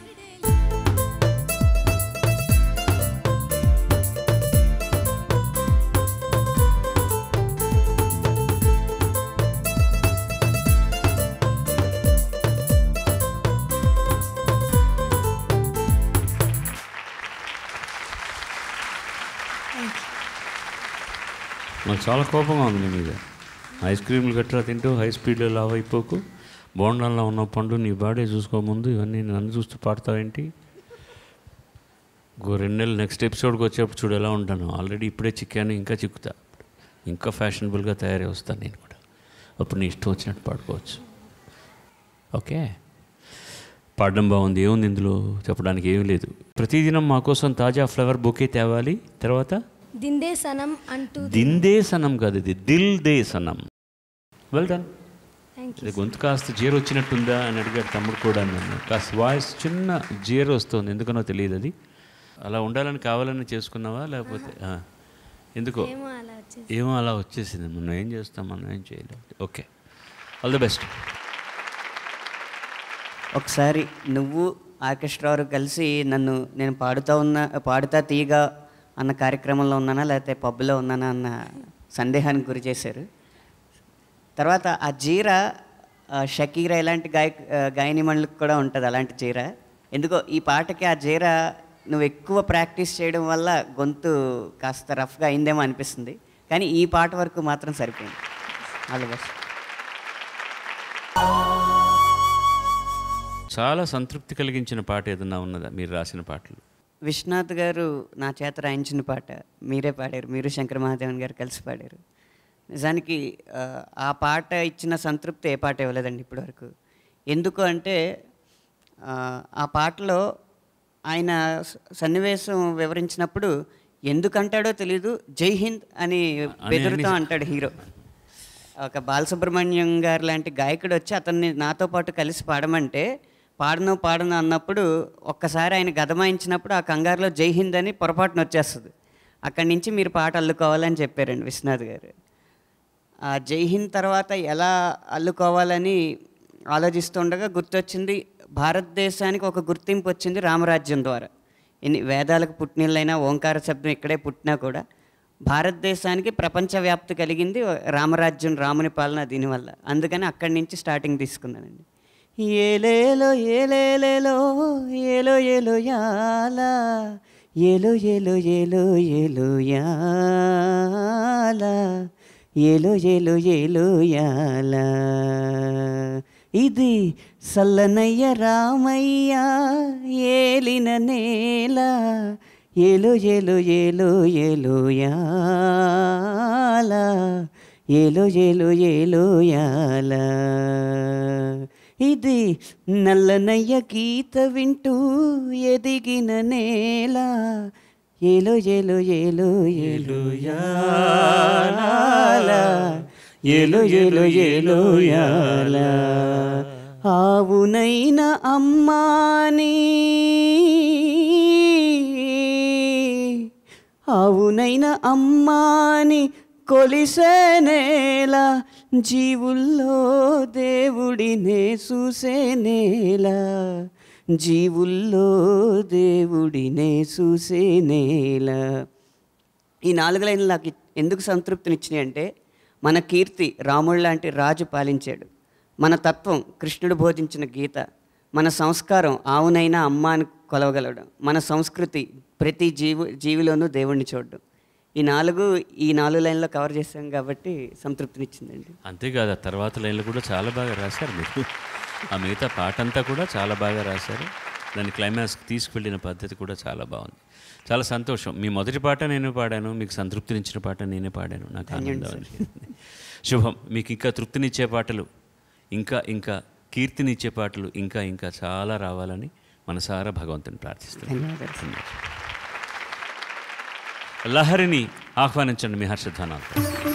నాకు చాలా కోపంగా ఉంది నీ మీద ఐస్ క్రీమ్లు గట్రా తింటూ హై స్పీడ్లో లావ్ అయిపోకు బోండాల్లో ఉన్న పండు నీ బాడీ చూసుకోముందు ఇవన్నీ నన్ను చూస్తూ పాడతావేంటి ఇంకో రెండు నెలలు నెక్స్ట్ ఎపిసోడ్కి వచ్చేప్పుడు చూడు ఎలా ఉంటాను ఆల్రెడీ ఇప్పుడే చిక్కాను ఇంకా చిక్కుతా ఇంకా ఫ్యాషనబుల్గా తయారై వస్తాను నేను కూడా అప్పుడు నీ ఇష్టం వచ్చినట్టు పాడుకోవచ్చు ఓకే పాడడం బాగుంది ఏముంది ఇందులో చెప్పడానికి ఏమీ లేదు ప్రతిదినం మా కోసం తాజా ఫ్లవర్ బొకే తేవాలి తర్వాత దిందేసనం అంటూ దిందే సనం కాదు ఇది దిల్ దే సనం వెల్ డన్ థ్యాంక్ ఇది గొంతు కాస్త జీరో వచ్చినట్టుందా అని అడిగాడు తమ్ముడు కూడా నన్ను కాస్త వాయిస్ చిన్న జీరో వస్తుంది ఎందుకనో తెలియదు అది అలా ఉండాలని కావాలని చేసుకున్నావా లేకపోతే ఆ. ఎందుకో ఏమో అలా వచ్చేసి ఏమో అలా వచ్చేసింది మనం ఏం చేస్తాం మనం ఏం చేయలేం ఓకే ఆల్ ది బెస్ట్ ఒకసారి నువ్వు ఆర్కెస్ట్రా వారు కలిసి నన్ను నేను పాడుతా ఉన్న పాడుతా తీయగా అన్న కార్యక్రమంలో ఉన్నానా లేకపోతే పబ్లో ఉన్నానా అన్న సందేహానికి గురి చేశారు తర్వాత ఆ జీర ఆ, షకీరా ఇలాంటి గాయ గాయనిమణులకు కూడా ఉంటుంది అలాంటి జీర ఎందుకో ఈ పాటకి ఆ జీర నువ్వు ఎక్కువ ప్రాక్టీస్ చేయడం వల్ల గొంతు కాస్త రఫ్గా అయిందేమో అనిపిస్తుంది కానీ ఈ పాట వరకు మాత్రం సరిపోయింది ఆల్ ది బెస్ట్ చాలా సంతృప్తి కలిగించిన పాట ఏదన్నా ఉన్నదా మీరు రాసిన పాటలు విశ్వనాథ్ గారు నా చేత రాయించిన పాట మీరే పాడారు మీరు శంకర మహాదేవన్ గారు కలిసి పాడారు నిజానికి ఆ, ఆ పాట ఇచ్చిన సంతృప్తి ఏ పాట ఇవ్వలేదండి ఇప్పటివరకు ఎందుకు అంటే ఆ, ఆ పాటలో ఆయన స- సన్నివేశం వివరించినప్పుడు ఎందుకంటాడో తెలీదు జై హింద్ అని బెదురుతో అంటాడు హీరో ఒక బాలసుబ్రహ్మణ్యం గారు లాంటి గాయకుడు వచ్చి అతన్ని నాతో పాటు కలిసి పాడమంటే పాడను పాడను అన్నప్పుడు ఒక్కసారి ఆయన గదమాయించినప్పుడు ఆ కంగారులో జై హింద్ అని పొరపాటున వచ్చేస్తుంది అక్కడి నుంచి మీరు పాట అల్లుకోవాలని చెప్పారండి విశ్వనాథ్ గారు ఆ జై హింద్ తర్వాత ఎలా అల్లుకోవాలని ఆలోచిస్తుండగా గుర్తొచ్చింది భారతదేశానికి ఒక గుర్తింపు వచ్చింది రామరాజ్యం ద్వారా ఎన్ని వేదాలకు పుట్టినీళ్ళైనా ఓంకార శబ్దం ఇక్కడే పుట్టినా కూడా భారతదేశానికి ప్రపంచవ్యాప్తి కలిగింది రామరాజ్యం రాముని పాలన దీనివల్ల అందుకని అక్కడి నుంచి స్టార్టింగ్ తీసుకున్నానండి ఏలేలో ఏలేలేలో ఏలో ఏలో యాలా ఏలో ఏలో ఏలో ఏలో యాలా ఏలో ఏలో ఏలో యాలా ఇది సల్లనయ్య రామయ్య ఏలిన నేల ఏలో ఏలో ఏలో ఏలో యాల ఏలో ఏలో ఏలో యాల ఇది నల్లనయ్య గీత వింటూ ఎదిగిన నేల ఏలో ఏలో ఏలో ఏలో యాల ఏలో ఏలో ఏలో యాల ఆవునైన అమ్మాని ఆవునైన అమ్మాని కొలిసేనేల జీవుల్లో దేవుడినే చూసేనేల జీవుల్లో దేవుడినే చూసేనేల ఈ నాలుగు లైన్లు నాకు ఎందుకు సంతృప్తినిచ్చినాయి అంటే మన కీర్తి రాముడు లాంటి రాజు పాలించాడు మన తత్వం కృష్ణుడు బోధించిన గీత మన సంస్కారం ఆవునైనా అమ్మ అని కొలవగలడం మన సంస్కృతి ప్రతి జీవి జీవిలోనూ దేవుణ్ణి చూడడం ఈ నాలుగు ఈ నాలుగు లైన్లో కవర్ చేశాం కాబట్టి సంతృప్తినిచ్చిందండి అంతేకాదు ఆ తర్వాత లైన్లు కూడా చాలా బాగా రాశారు మీరు ఆ మిగతా పాట అంతా కూడా చాలా బాగా రాశారు దాన్ని క్లైమాక్స్కి తీసుకువెళ్ళిన పద్ధతి కూడా చాలా బాగుంది చాలా సంతోషం మీ మొదటి పాట నేను పాడాను మీకు సంతృప్తినిచ్చిన పాట నేనే పాడాను నాకు ఆనందం అనిపించింది. శుభం మీకు ఇంకా తృప్తినిచ్చే పాటలు ఇంకా ఇంకా కీర్తినిచ్చే పాటలు ఇంకా ఇంకా చాలా రావాలని మనసారా భగవంతుని ప్రార్థిస్తున్నాను ధన్యవాదాలు లహరిని ఆహ్వానించండి మీ హర్షధ్వానాలతో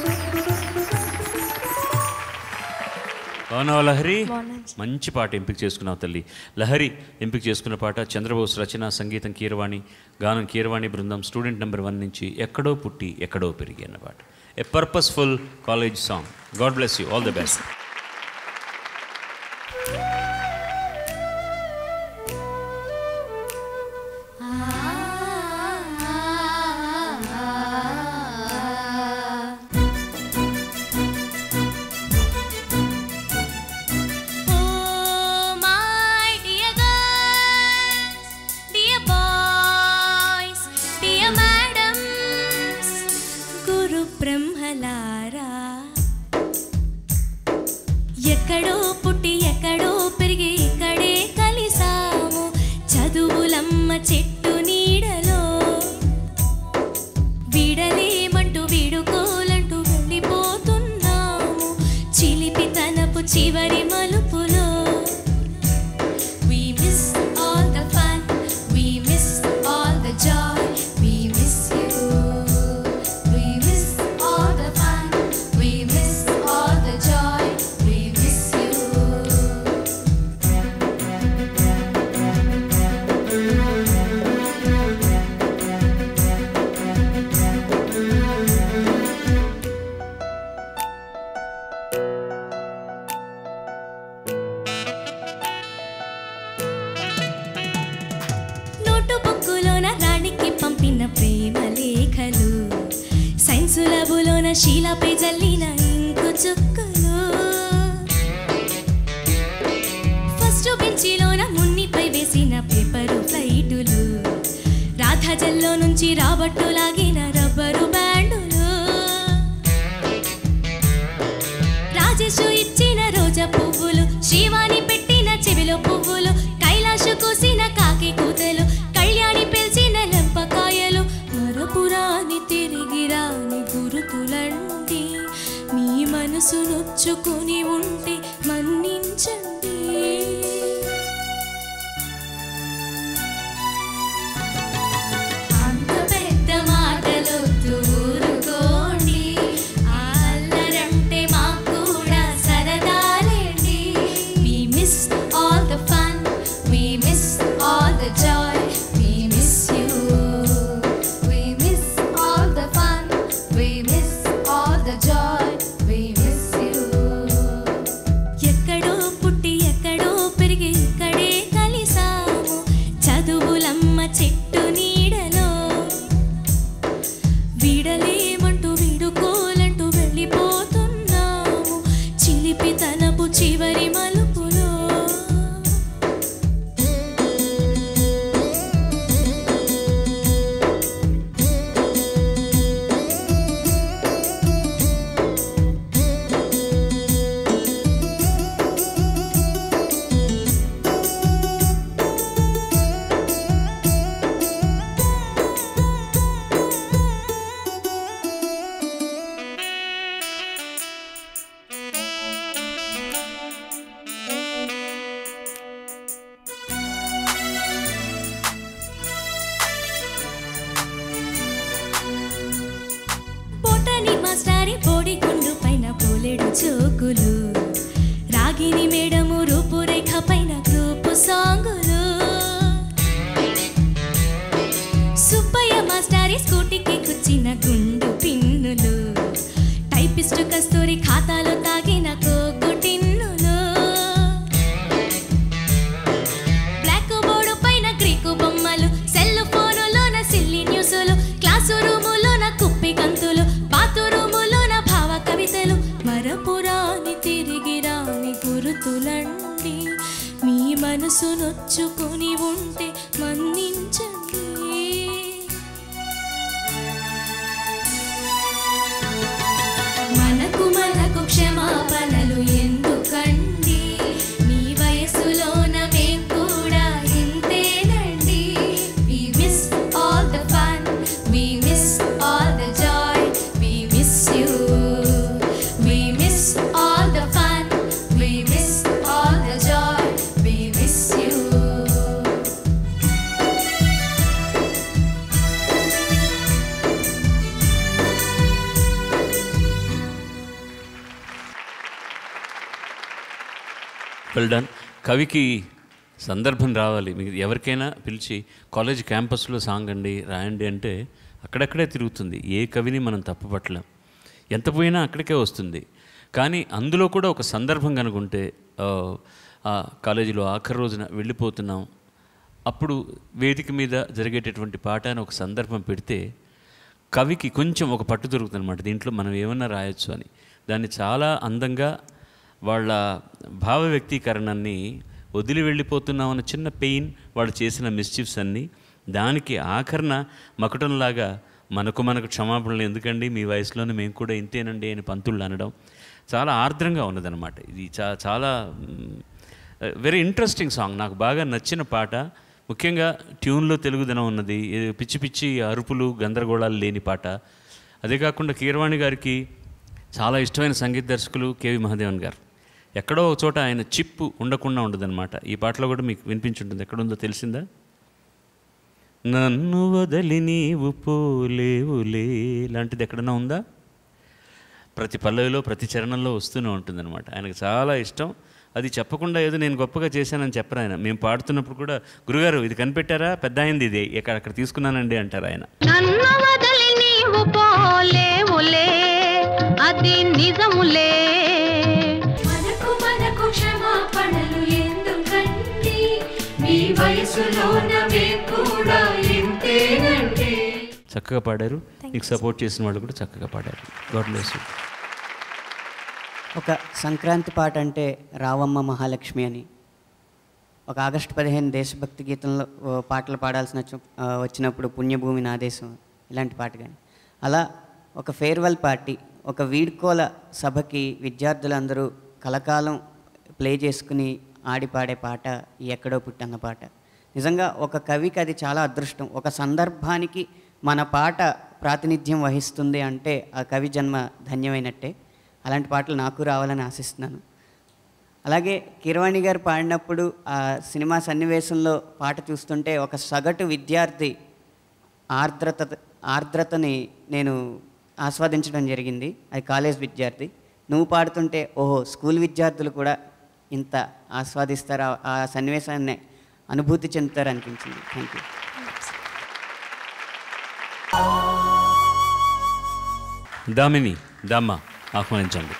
బాగున్నావా లహరి మంచి పాట ఎంపిక చేసుకున్నావు తల్లి లహరి ఎంపిక చేసుకున్న పాట చంద్రబోస్ రచన సంగీతం కీరవాణి గానం కీరవాణి బృందం స్టూడెంట్ నెంబర్ వన్ నుంచి ఎక్కడో పుట్టి ఎక్కడో పెరిగి అన్న పాట a purposeful college song God bless you all the best Oh, my dear girls, dear boys, dear madams, గురు బ్రహ్మలారా ఎక్కడో పుట్టి ఎక్కడో పెరిగి ఇక్కడే కలిసాము చదువులమ్మ చెట్టు నీడలో విడలేమంటూ విడుకోలంటూ వెళ్ళిపోతున్నాము చిలిపితనపు చివరి మలుపులో We miss all the fun, we miss all the joy, we miss you. We miss all the fun, we miss all the joy, we miss you. Note బుక్కులోన రాణికి పంపిన ప్రేమ లేఖలు సైన్సు లబులోన శీలపై జల్లిన ఇంకు చుక్కలు ఫస్ట్ బెంచిలోన మున్నిపై వేసిన పేపరు ఫ్లైటులు రాధాజల్లో నుంచి రాబట్టు లాగిన రబ్బరు బ్యాండులు రాజేషు ఇచ్చిన రోజా పువ్వులు శివాని పెట్టిన చెవిలో పువ్వులు కైలాషు కోసిన కాకి కూతలు కళ్యాణి పిలిచిన లెంపకాయలు మరపురాని తిరిగి రాని గురుతులండి మీ మనసు నొచ్చుకుని ఉంటే మన్నించండి అంత పెద్ద మాటలొద్దు ఊరుకోండి ఆ అల్లరంటే మాకు కూడా సరదాలేండి We miss all the fun, we miss all the joy, we miss you. We miss all the fun, we miss all the joy, we miss you. ఎక్కడో పుట్టి మాస్టారి పొడి గుండు పైన పోలేడు చోకులు రాగిని మేడము రూపురేఖ పైన గ్రూపు సాంగులు సుబ్బయ్య మాస్టారి స్కూటీకి కుచ్చిన గుండు పిన్నులు టైపిస్టు కస్తూరి ఖాతాలో తాగిన కోగు టిన్నులు బ్లాక్ బోర్డు పైన గ్రీకు బొమ్మలు సెల్ ఫోనులోన సిల్లి న్యూసులు క్లాసు రూములోన కుప్పి కంతులు బాతురూములోన భావ కవితలు మరపురాని తిరిగి రాని గురుతులండి మీ మనసు నొచ్చుకొని ఉంటే మన్నించండి మనకు మనకు క్షమాపణలు ఎందుకండి మీ వయసులోన మేం కూడా ఇంతేనండి We miss all the fun, we miss all the joy, we miss you. We miss all the fun, we miss all the joy, we miss you. Well done కవికి సందర్భం రావాలి మీకు ఎవరికైనా పిలిచి కాలేజ్ క్యాంపస్లో సాంగ్ అండి రాయండి అంటే అక్కడక్కడే తిరుగుతుంది ఏ కవిని మనం తప్పుపట్టలేం ఎంత పోయినా అక్కడికే వస్తుంది కానీ అందులో కూడా ఒక సందర్భం కనుకుంటే ఆ, ఆ కాలేజీలో ఆఖరి రోజున వెళ్ళిపోతున్నాం అప్పుడు వేదిక మీద జరిగేటటువంటి పాట అని ఒక సందర్భం పెడితే కవికి కొంచెం ఒక పట్టు దొరుకుతుంది అనమాట దీంట్లో మనం ఏమన్నా రాయొచ్చు అని దాన్ని చాలా అందంగా వాళ్ళ భావ వ్యక్తీకరణని వదిలి వెళ్ళిపోతున్నామన్న చిన్న పెయిన్ వాళ్ళు చేసిన మిస్చిఫ్స్ అన్నీ దానికి ఆఖరణ మకుటంలాగా మనకు మనకు క్షమాపణలు ఎందుకండి మీ వయసులోనే మేము కూడా ఇంతేనండి అని పంతుళ్ళు అనడం చాలా ఆర్ద్రంగా ఉన్నదన్నమాట ఇది చా చాలా వెరీ ఇంట్రెస్టింగ్ సాంగ్ నాకు బాగా నచ్చిన పాట ముఖ్యంగా ట్యూన్లో తెలుగుదనం ఉన్నది ఏ పిచ్చి పిచ్చి అరుపులు గందరగోళాలు లేని పాట అదే కాకుండా కీరవాణి గారికి చాలా ఇష్టమైన సంగీత దర్శకులు కేవి మహాదేవన్ గారు ఎక్కడో ఒక చోట ఆయన చిప్పు ఉండకుండా ఉండదన్నమాట ఈ పాటలో కూడా మీకు వినిపించుంటుంది ఎక్కడుందో తెలిసిందా నన్ను వదలి నీవు పోలేవులే లాంటిది ఎక్కడన్నా ఉందా ప్రతి పల్లవిలో ప్రతి చరణంలో వస్తూనే ఉంటుందన్నమాట ఆయనకు చాలా ఇష్టం అది చెప్పకుండా ఏదో నేను గొప్పగా చేశానని చెప్పరు ఆయన మేము పాడుతున్నప్పుడు కూడా గురుగారు ఇది కనిపెట్టారా పెద్ద అయింది ఇది ఇక్కడ అక్కడ తీసుకున్నానండి అంటారు ఆయన నన్ను వదలి నీవు పోలేవులే అది నిజములే మనకు మనకు క్షమాపణలు ఎందుకండి మీ వయసులోన మేము కూడా ఇంతేనండి చక్కగా పాడారు నీకు సపోర్ట్ చేసిన వాళ్ళు కూడా చక్కగా పాడారు గాడ్ బ్లెస్ యూ ఒక సంక్రాంతి పాట అంటే రావమ్మ మహాలక్ష్మి అని ఒక ఆగస్టు పదిహేను దేశభక్తి గీతంలో ఓ పాటలు పాడాల్సిన వచ్చి- ఆ, వచ్చినప్పుడు పుణ్యభూమి నా దేశం ఇలాంటి పాట కానీ అలా ఒక ఫేర్వెల్ పార్టీ ఒక వీడ్కోల సభకి విద్యార్థులందరూ కలకాలం ప్లే చేసుకుని ఆడి పాడే పాట ఈ ఎక్కడో పుట్టన్న పాట నిజంగా ఒక కవికి అది చాలా అదృష్టం ఒక సందర్భానికి మన పాట ప్రాతినిధ్యం వహిస్తుంది అంటే ఆ కవి జన్మ ధన్యమైనట్టే అలాంటి పాటలు నాకు రావాలని ఆశిస్తున్నాను అలాగే కిరవాణి గారు పాడినప్పుడు ఆ సినిమా సన్నివేశంలో పాట చూస్తుంటే ఒక సగటు విద్యార్థి ఆర్ద్రత ఆర్ద్రతని నేను ఆస్వాదించడం జరిగింది అది కాలేజ్ విద్యార్థి నువ్వు పాడుతుంటే ఓహో స్కూల్ విద్యార్థులు కూడా ఇంత ఆస్వాదిస్తారు ఆ- ఆ సన్నివేశాన్ని అనుభూతి చెందుతారు అనిపించింది థ్యాంక్ యూ దామిని దామ్మ ఆహ్వానించండి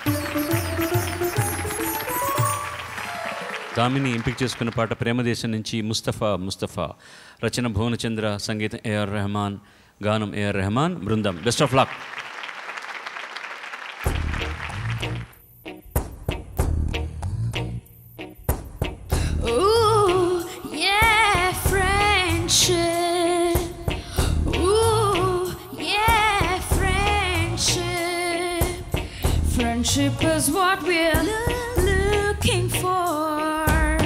దామిని ఎంపిక చేసుకున్న పాట ప్రేమదేశం నుంచి ముస్తఫా ముస్తఫా రచన భువనచంద్ర సంగీతం ఏఆర్ రెహమాన్ గానం ఏఆర్ రెహమాన్ బృందం best of luck Ooh, yeah, friendship. Ooh, yeah, friendship. Friendship is what we're looking for.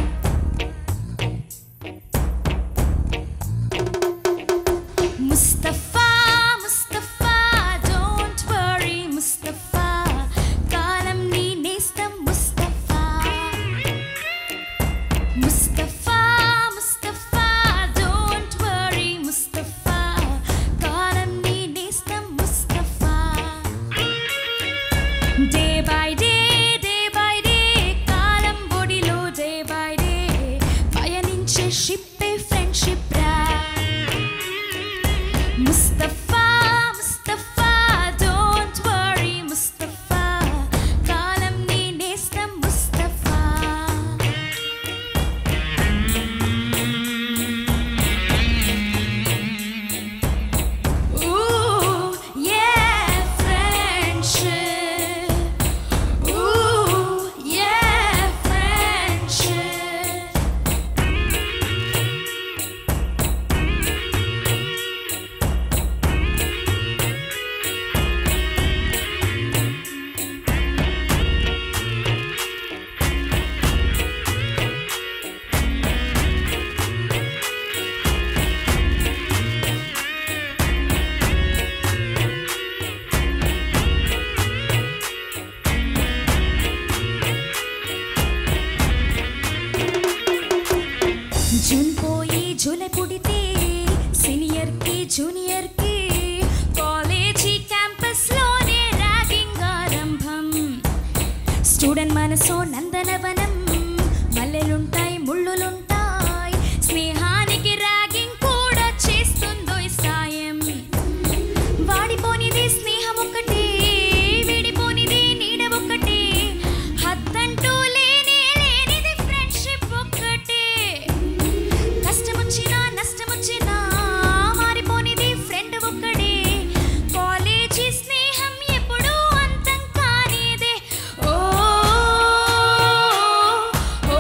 Mustafa, Mustafa, don't worry, Mustafa. కాలం నీ నేస్తం Mustafa. Mustafa, Mustafa, don't worry, Mustafa. కాలం నీ నేస్తం Mustafa. మనసో నందనవనం మల్లెలుంటాయి ముళ్ళులుంటాయి స్నేహానికి ర్యాగింగ్ కూడా చేస్తుందో ఈ సాయం వాడిపోనిది స్నేహం ఒక్కటే విడిపోనిది నీడ ఒక్కటే హద్దంటూ లేనే లేనిది ఫ్రెండ్షిప్ ఒక్కటే కష్టమొచ్చినా నష్టమొచ్చినా మారిపోనిది ఫ్రెండ్ ఒక్కడే కాలేజీ స్నేహం ఎప్పుడూ అంతం కానిదే ఓ ఓ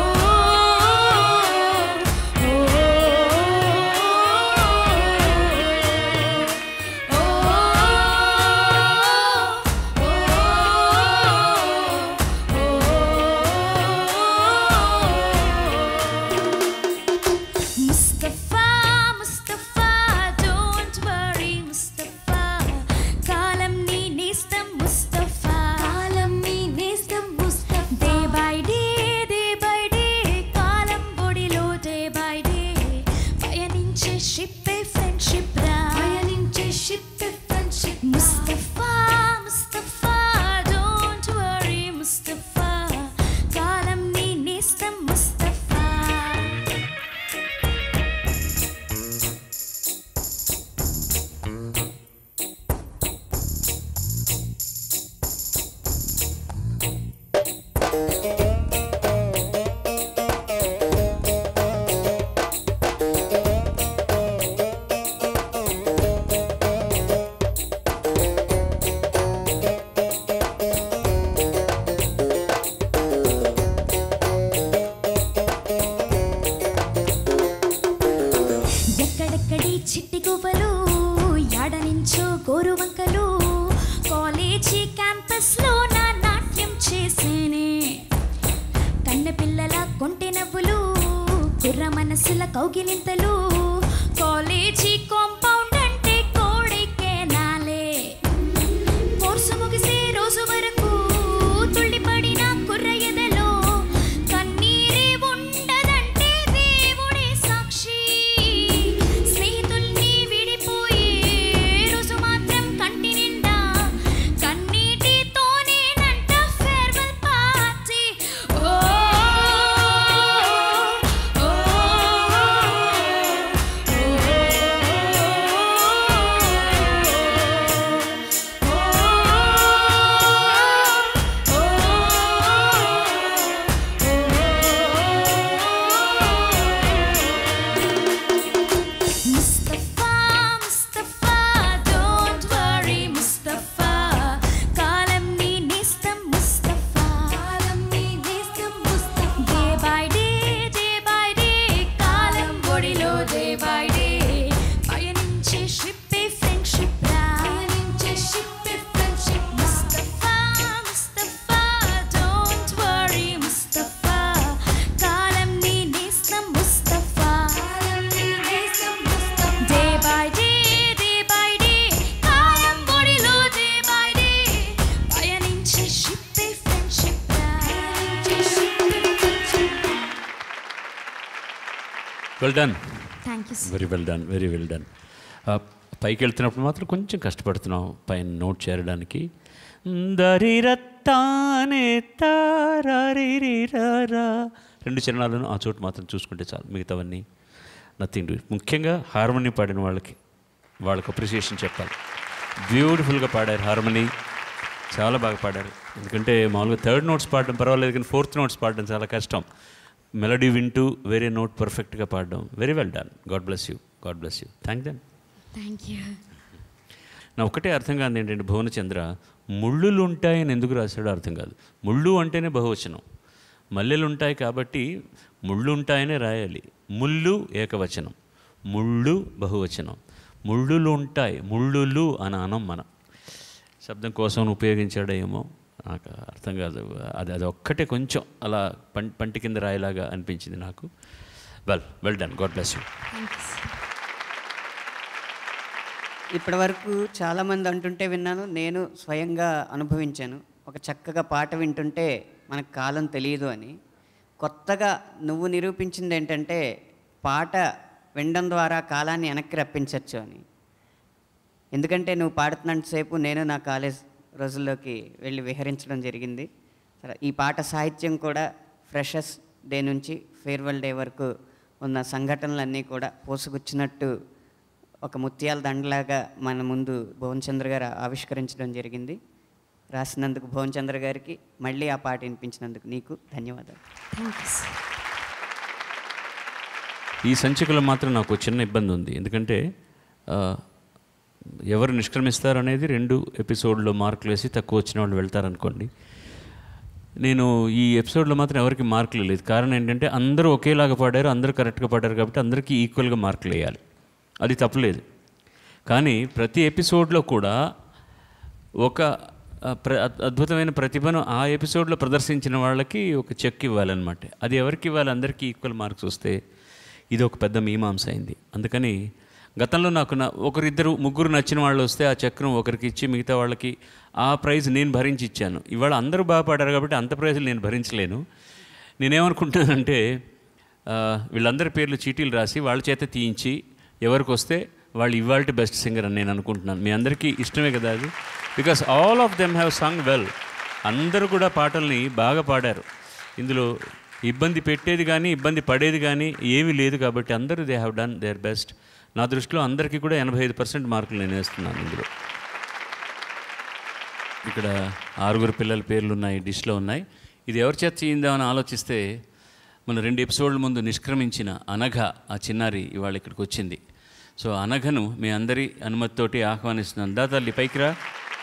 ముస్తఫా ముస్తఫా డోంట్ వరీ ముస్తఫా కాలం నీ నేస్తం ముస్తఫా కాలం నీ నేస్తం Mustafa day by day day by day కాలం బొడిలో డే బై డే పయనించే షిప్ ఫ్రెండ్షిప్ రా పయనించే ship friendship Mustafa Mustafa don't worry Mustafa కాలం నీ నేస్తం ముస్తఫా ఎక్కడెక్కడి చిట్టి గువ్వలు యాడనించో గోరువంకలు కాలేజీ క్యాంపస్ లో నా నాట్యం చేసేనే కన్న పిల్లల కొంటె నవ్వులు కుర్ర మనసుల కౌగిలింతలు కాలేజీ కాంపౌండ్ అంటే కోడికే నాలే కోర్సు ముగిసే రోజు వరకు తుళ్ళిపడిన కుర్ర ఎదలో కన్నీరే ఉండదంటే దేవుడే సాక్షి స్నేహితుల్ని విడిపోయే రోజు మాత్రం కంటి నిండా కన్నీటితోనేనంట ఫేర్వెల్ పార్టీ ఓ ఓ ముస్తఫా ముస్తఫా డోంట్ వరీ ముస్తఫా కాలం నీ నేస్తం ముస్తఫా కాలం నీ నేస్తం Mustafa day by day day by day కాలం ఒడిలో డే బై డే పయనించే షిప్పే ఫ్రెండ్షిప్ రా పయనించే షిప్పే friendship Mustafa Mustafa don't worry Mustafa కాలం నీ నేస్తం ముస్తఫా కాలం నీ నేస్తం Mustafa day by day day by day కాలం బొడిలో డే బై డే పయనించే షిప్పే ఫ్రెండ్షిప్ రా పయనించే షిప్పే friendship well done thank you very well done very well done పైకి వెళ్తున్నప్పుడు మాత్రం కొంచెం కష్టపడుతున్నాం పైన నోట్ చేరడానికి దరిరత్తానే తారారిరిరారా. రెండు చరణాలను ఆ చోటు మాత్రం చూసుకుంటే చాలు మిగతావన్నీ నథింగ్ డూ ముఖ్యంగా హార్మోనీ పాడిన వాళ్ళకి వాళ్ళకి అప్రిసియేషన్ చెప్పాలి బ్యూటిఫుల్గా పాడారు హార్మోనీ చాలా బాగా పాడారు ఎందుకంటే మామూలుగా థర్డ్ నోట్స్ పాడడం పర్వాలేదు కానీ ఫోర్త్ నోట్స్ పాడడం చాలా కష్టం మెలడీ వింటూ వేరే నోట్ పర్ఫెక్ట్గా పాడడం very well done God bless you God bless you thank then thank you నా ఒకటే అర్థం కాదు ఏంటంటే భువనచంద్ర ముళ్ళులు ఉంటాయని ఎందుకు రాశాడో అర్థం కాదు ముళ్ళు అంటేనే బహువచనం మల్లెలు ఉంటాయి కాబట్టి ముళ్ళు ఉంటాయనే రాయాలి ముళ్ళు ఏకవచనం ముళ్ళు బహువచనం ముళ్ళులు ఉంటాయి ముళ్ళులు అని అనం మనం శబ్దం కోసం ఉపయోగించాడో ఏమో నాకు అర్థం కాదు అది అది ఒక్కటే కొంచెం అలా పం పంటి కింద రాయిలాగా అనిపించింది నాకు well well done God bless you thank you ఇప్పటి వరకు చాలామంది అంటుంటే విన్నాను నేను స్వయంగా అనుభవించాను ఒక చక్కగా పాట వింటుంటే మనకు కాలం తెలియదు అని కొత్తగా నువ్వు నిరూపించింది ఏంటంటే పాట వినడం ద్వారా కాలాన్ని వెనక్కి రప్పించవచ్చు అని ఎందుకంటే నువ్వు పాడుతున్నంతసేపు నేను నా కాలేజ్ రోజుల్లోకి వెళ్ళి విహరించడం జరిగింది సో ఈ పాట సాహిత్యం కూడా ఫ్రెషర్స్ డే నుంచి ఫేర్వెల్ డే వరకు ఉన్న సంఘటనలన్నీ కూడా పోసుకొచ్చినట్టు ఒక ముత్యాల దండలాగా మన ముందు భువన్చంద్ర గారు ఆవిష్కరించడం జరిగింది రాసినందుకు భువన్చంద్ర గారికి మళ్ళీ ఆ పాట వినిపించినందుకు నీకు ధన్యవాదాలు థ్యాంక్ యూ సార్ ఈ సంచికలో మాత్రం నాకు ఒక చిన్న ఇబ్బంది ఉంది ఎందుకంటే ఆ, ఎవరు నిష్క్రమిస్తారు అనేది రెండు ఎపిసోడ్లో మార్కులు వేసి తక్కువ వచ్చిన వాళ్ళు వెళ్తారనుకోండి నేను ఈ ఎపిసోడ్లో మాత్రం ఎవరికి మార్కులు లేదు కారణం ఏంటంటే అందరూ ఒకేలాగా పాడారు అందరూ కరెక్ట్గా పాడారు కాబట్టి అందరికీ ఈక్వల్గా మార్కులు వేయాలి అది తప్పలేదు కానీ ప్రతి ఎపిసోడ్లో కూడా ఒక ఆ, ప్ర అద్- అద్భుతమైన ప్రతిభను ఆ ఎపిసోడ్లో ప్రదర్శించిన వాళ్ళకి ఒక చెక్ ఇవ్వాలన్నమాట అది ఎవరికి ఇవ్వాలి అందరికీ ఈక్వల్ మార్క్స్ వస్తే ఇది ఒక పెద్ద మీమాంస అయింది అందుకని గతంలో నాకు నా ఒకరిద్దరు ముగ్గురు నచ్చిన వాళ్ళు వస్తే ఆ చక్రం ఒకరికి ఇచ్చి మిగతా వాళ్ళకి ఆ ప్రైజ్ నేను భరించి ఇచ్చాను ఇవాళ అందరూ బాగా పాడారు కాబట్టి అంత ప్రైజులు నేను భరించలేను నేనేమనుకుంటున్నానంటే ఆ, వీళ్ళందరి పేర్లు చీటీలు రాసి వాళ్ళ చేత తీయించి ఎవరికి వస్తే వాళ్ళు ఇవాళ బెస్ట్ సింగర్ అని నేను అనుకుంటున్నాను మీ అందరికీ ఇష్టమే కదా అది because all of them have sung well అందరూ కూడా పాటల్ని బాగా పాడారు ఇందులో ఇబ్బంది పెట్టేది కానీ ఇబ్బంది పడేది కానీ ఏమీ లేదు కాబట్టి అందరూ they have done their best నా దృష్టిలో అందరికీ కూడా ఎనభై ఐదు పర్సెంట్ మార్కులు నేను వేస్తున్నాను ఇందులో ఇక్కడ ఆరుగురు పిల్లల పేర్లు ఉన్నాయి డిష్లో ఉన్నాయి ఇది ఎవరి చేత చేయిందామని ఆలోచిస్తే మన రెండు ఎపిసోడ్ల ముందు నిష్క్రమించిన అనఘ ఆ చిన్నారి ఇవాళ ఇక్కడికి వచ్చింది సో అనఘను మీ అందరి అనుమతితోటి ఆహ్వానిస్తున్నాను దా తల్లి పైకి రా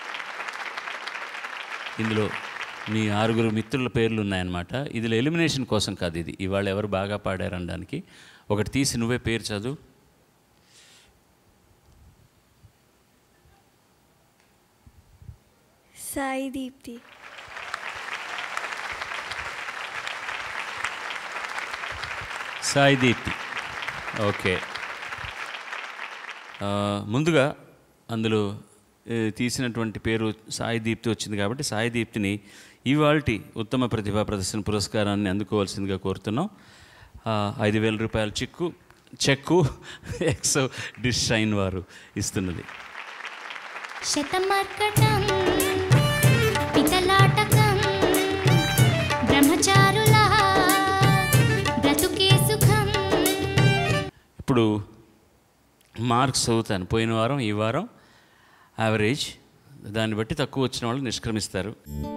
ఇందులో మీ ఆరుగురు మిత్రుల పేర్లు ఉన్నాయన్నమాట ఇదిలో ఎలిమినేషన్ కోసం కాదు ఇది ఇవాళ ఎవరు బాగా పాడారనడానికి ఒకటి తీసి నువ్వే పేరు చదువు సాయి దీప్తి సాయి దీప్తి ఓకే ఆ, ముందుగా అందులో ఏ, తీసినటువంటి పేరు సాయి దీప్తి వచ్చింది కాబట్టి సాయి దీప్తిని ఇవాల్టి ఉత్తమ ప్రతిభా ప్రదర్శన పురస్కారాన్ని అందుకోవాల్సిందిగా కోరుతున్నాం ఆ, ఐదు వేల రూపాయల చిక్కు చెక్కు ఎక్సో డిష్ షైన్ వారు ఇస్తున్నది శతమర్కటం పితలాటకం బ్రహ్మచారుల బ్రతుకే సుఖం ఇప్పుడు మార్క్స్ చదువుతాను పోయిన వారం ఈ వారం యావరేజ్ దాన్ని బట్టి తక్కువ వచ్చిన వాళ్ళు నిష్క్రమిస్తారు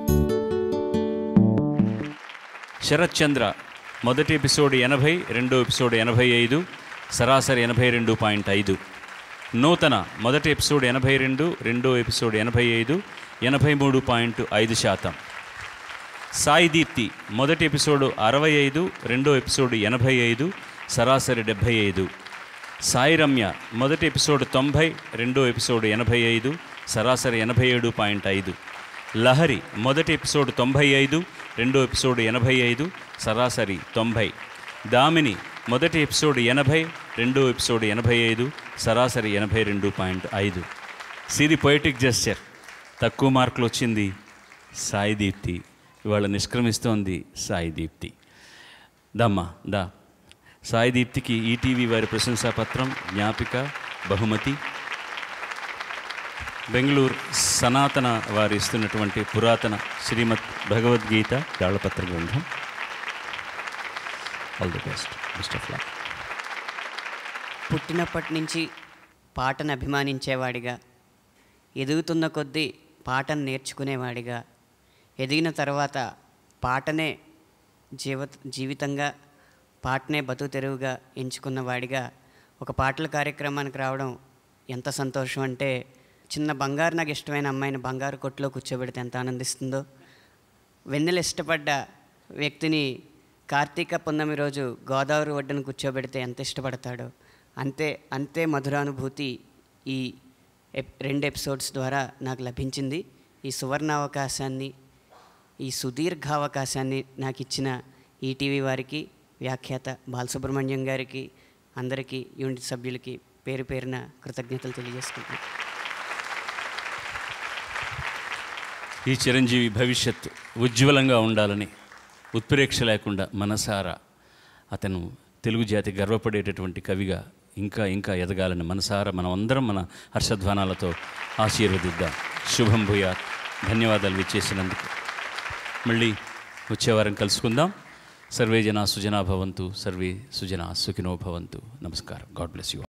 శరత్ చంద్ర మొదటి ఎపిసోడ్ ఎనభై రెండో ఎపిసోడ్ ఎనభై ఐదు సరాసరి ఎనభై రెండు పాయింట్ ఐదు నూతన మొదటి ఎపిసోడ్ ఎనభై రెండు రెండో ఎపిసోడ్ ఎనభై ఐదు ఎనభై మూడు పాయింట్ ఐదు శాతం సాయి దీప్తి మొదటి ఎపిసోడు అరవై ఐదు రెండో ఎపిసోడు ఎనభై ఐదు సరాసరి డెబ్భై ఐదు సాయి రమ్య మొదటి ఎపిసోడు తొంభై రెండో ఎపిసోడు ఎనభై ఐదు సరాసరి ఎనభై ఏడు పాయింట్ ఐదు లహరి మొదటి ఎపిసోడు తొంభై ఐదు రెండో ఎపిసోడు ఎనభై ఐదు సరాసరి తొంభై దామిని మొదటి ఎపిసోడు ఎనభై రెండో ఎపిసోడు ఎనభై ఐదు సరాసరి ఎనభై రెండు పాయింట్ ఐదు సిది పొయిటిక్ జెస్చర్ తక్కువ మార్కులు వచ్చింది సాయి దీప్తి ఇవాళ నిష్క్రమిస్తోంది సాయి దీప్తి దమ్మా దా సాయి దీప్తికి ఈటీవీ వారి ప్రశంసాపత్రం జ్ఞాపిక బహుమతి బెంగళూరు సనాతన వారు ఇస్తున్నటువంటి పురాతన శ్రీమద్ భగవద్గీత తాళపత్ర గ్రంథం all the best best of luck పుట్టినప్పటి నుంచి పాటను అభిమానించేవాడిగా ఎదుగుతున్న కొద్దీ పాటను నేర్చుకునేవాడిగా ఎదిగిన తర్వాత పాటనే జీవ జీవితంగా పాటనే బతుకు తెరువుగా ఎంచుకున్న వాడిగా ఒక పాటల కార్యక్రమానికి రావడం ఎంత సంతోషం అంటే చిన్న బంగారు నాకు ఇష్టమైన అమ్మాయిని బంగారు కొట్టులో కూర్చోబెడితే ఎంత ఆనందిస్తుందో వెన్నెల ఇష్టపడ్డ వ్యక్తిని కార్తీక పున్నమి రోజు గోదావరి ఒడ్డున కూర్చోబెడితే ఎంత ఇష్టపడతాడో అంతే అంతే మధురానుభూతి ఈ ఎప్- రెండు ఎపిసోడ్స్ ద్వారా నాకు లభించింది ఈ సువర్ణ అవకాశాన్ని ఈ సుదీర్ఘ అవకాశాన్ని నాకు ఇచ్చిన ఈటీవీ వారికి వ్యాఖ్యాత బాలసుబ్రహ్మణ్యం గారికి అందరికీ యూనిట్ సభ్యులకి పేరు పేరున కృతజ్ఞతలు తెలియజేసుకుంటున్నాను ఈ చిరంజీవి భవిష్యత్తు ఉజ్వలంగా ఉండాలని ఉత్ప్రేక్ష లేకుండా మనసారా అతను తెలుగు జాతి గర్వపడేటటువంటి కవిగా ఇంకా ఇంకా ఎదగాలని మనసారా మనం అందరం మన హర్షధ్వానాలతో ఆశీర్వదిద్దాం శుభం భూయాత్ ధన్యవాదాలు విచ్చేసినందుకు మళ్ళీ వచ్చే వారం కలుసుకుందాం సర్వే జన సుజనా భవంతు సర్వే సుజనా సుఖినో భవంతు నమస్కారం గాడ్ బ్లెస్ యూ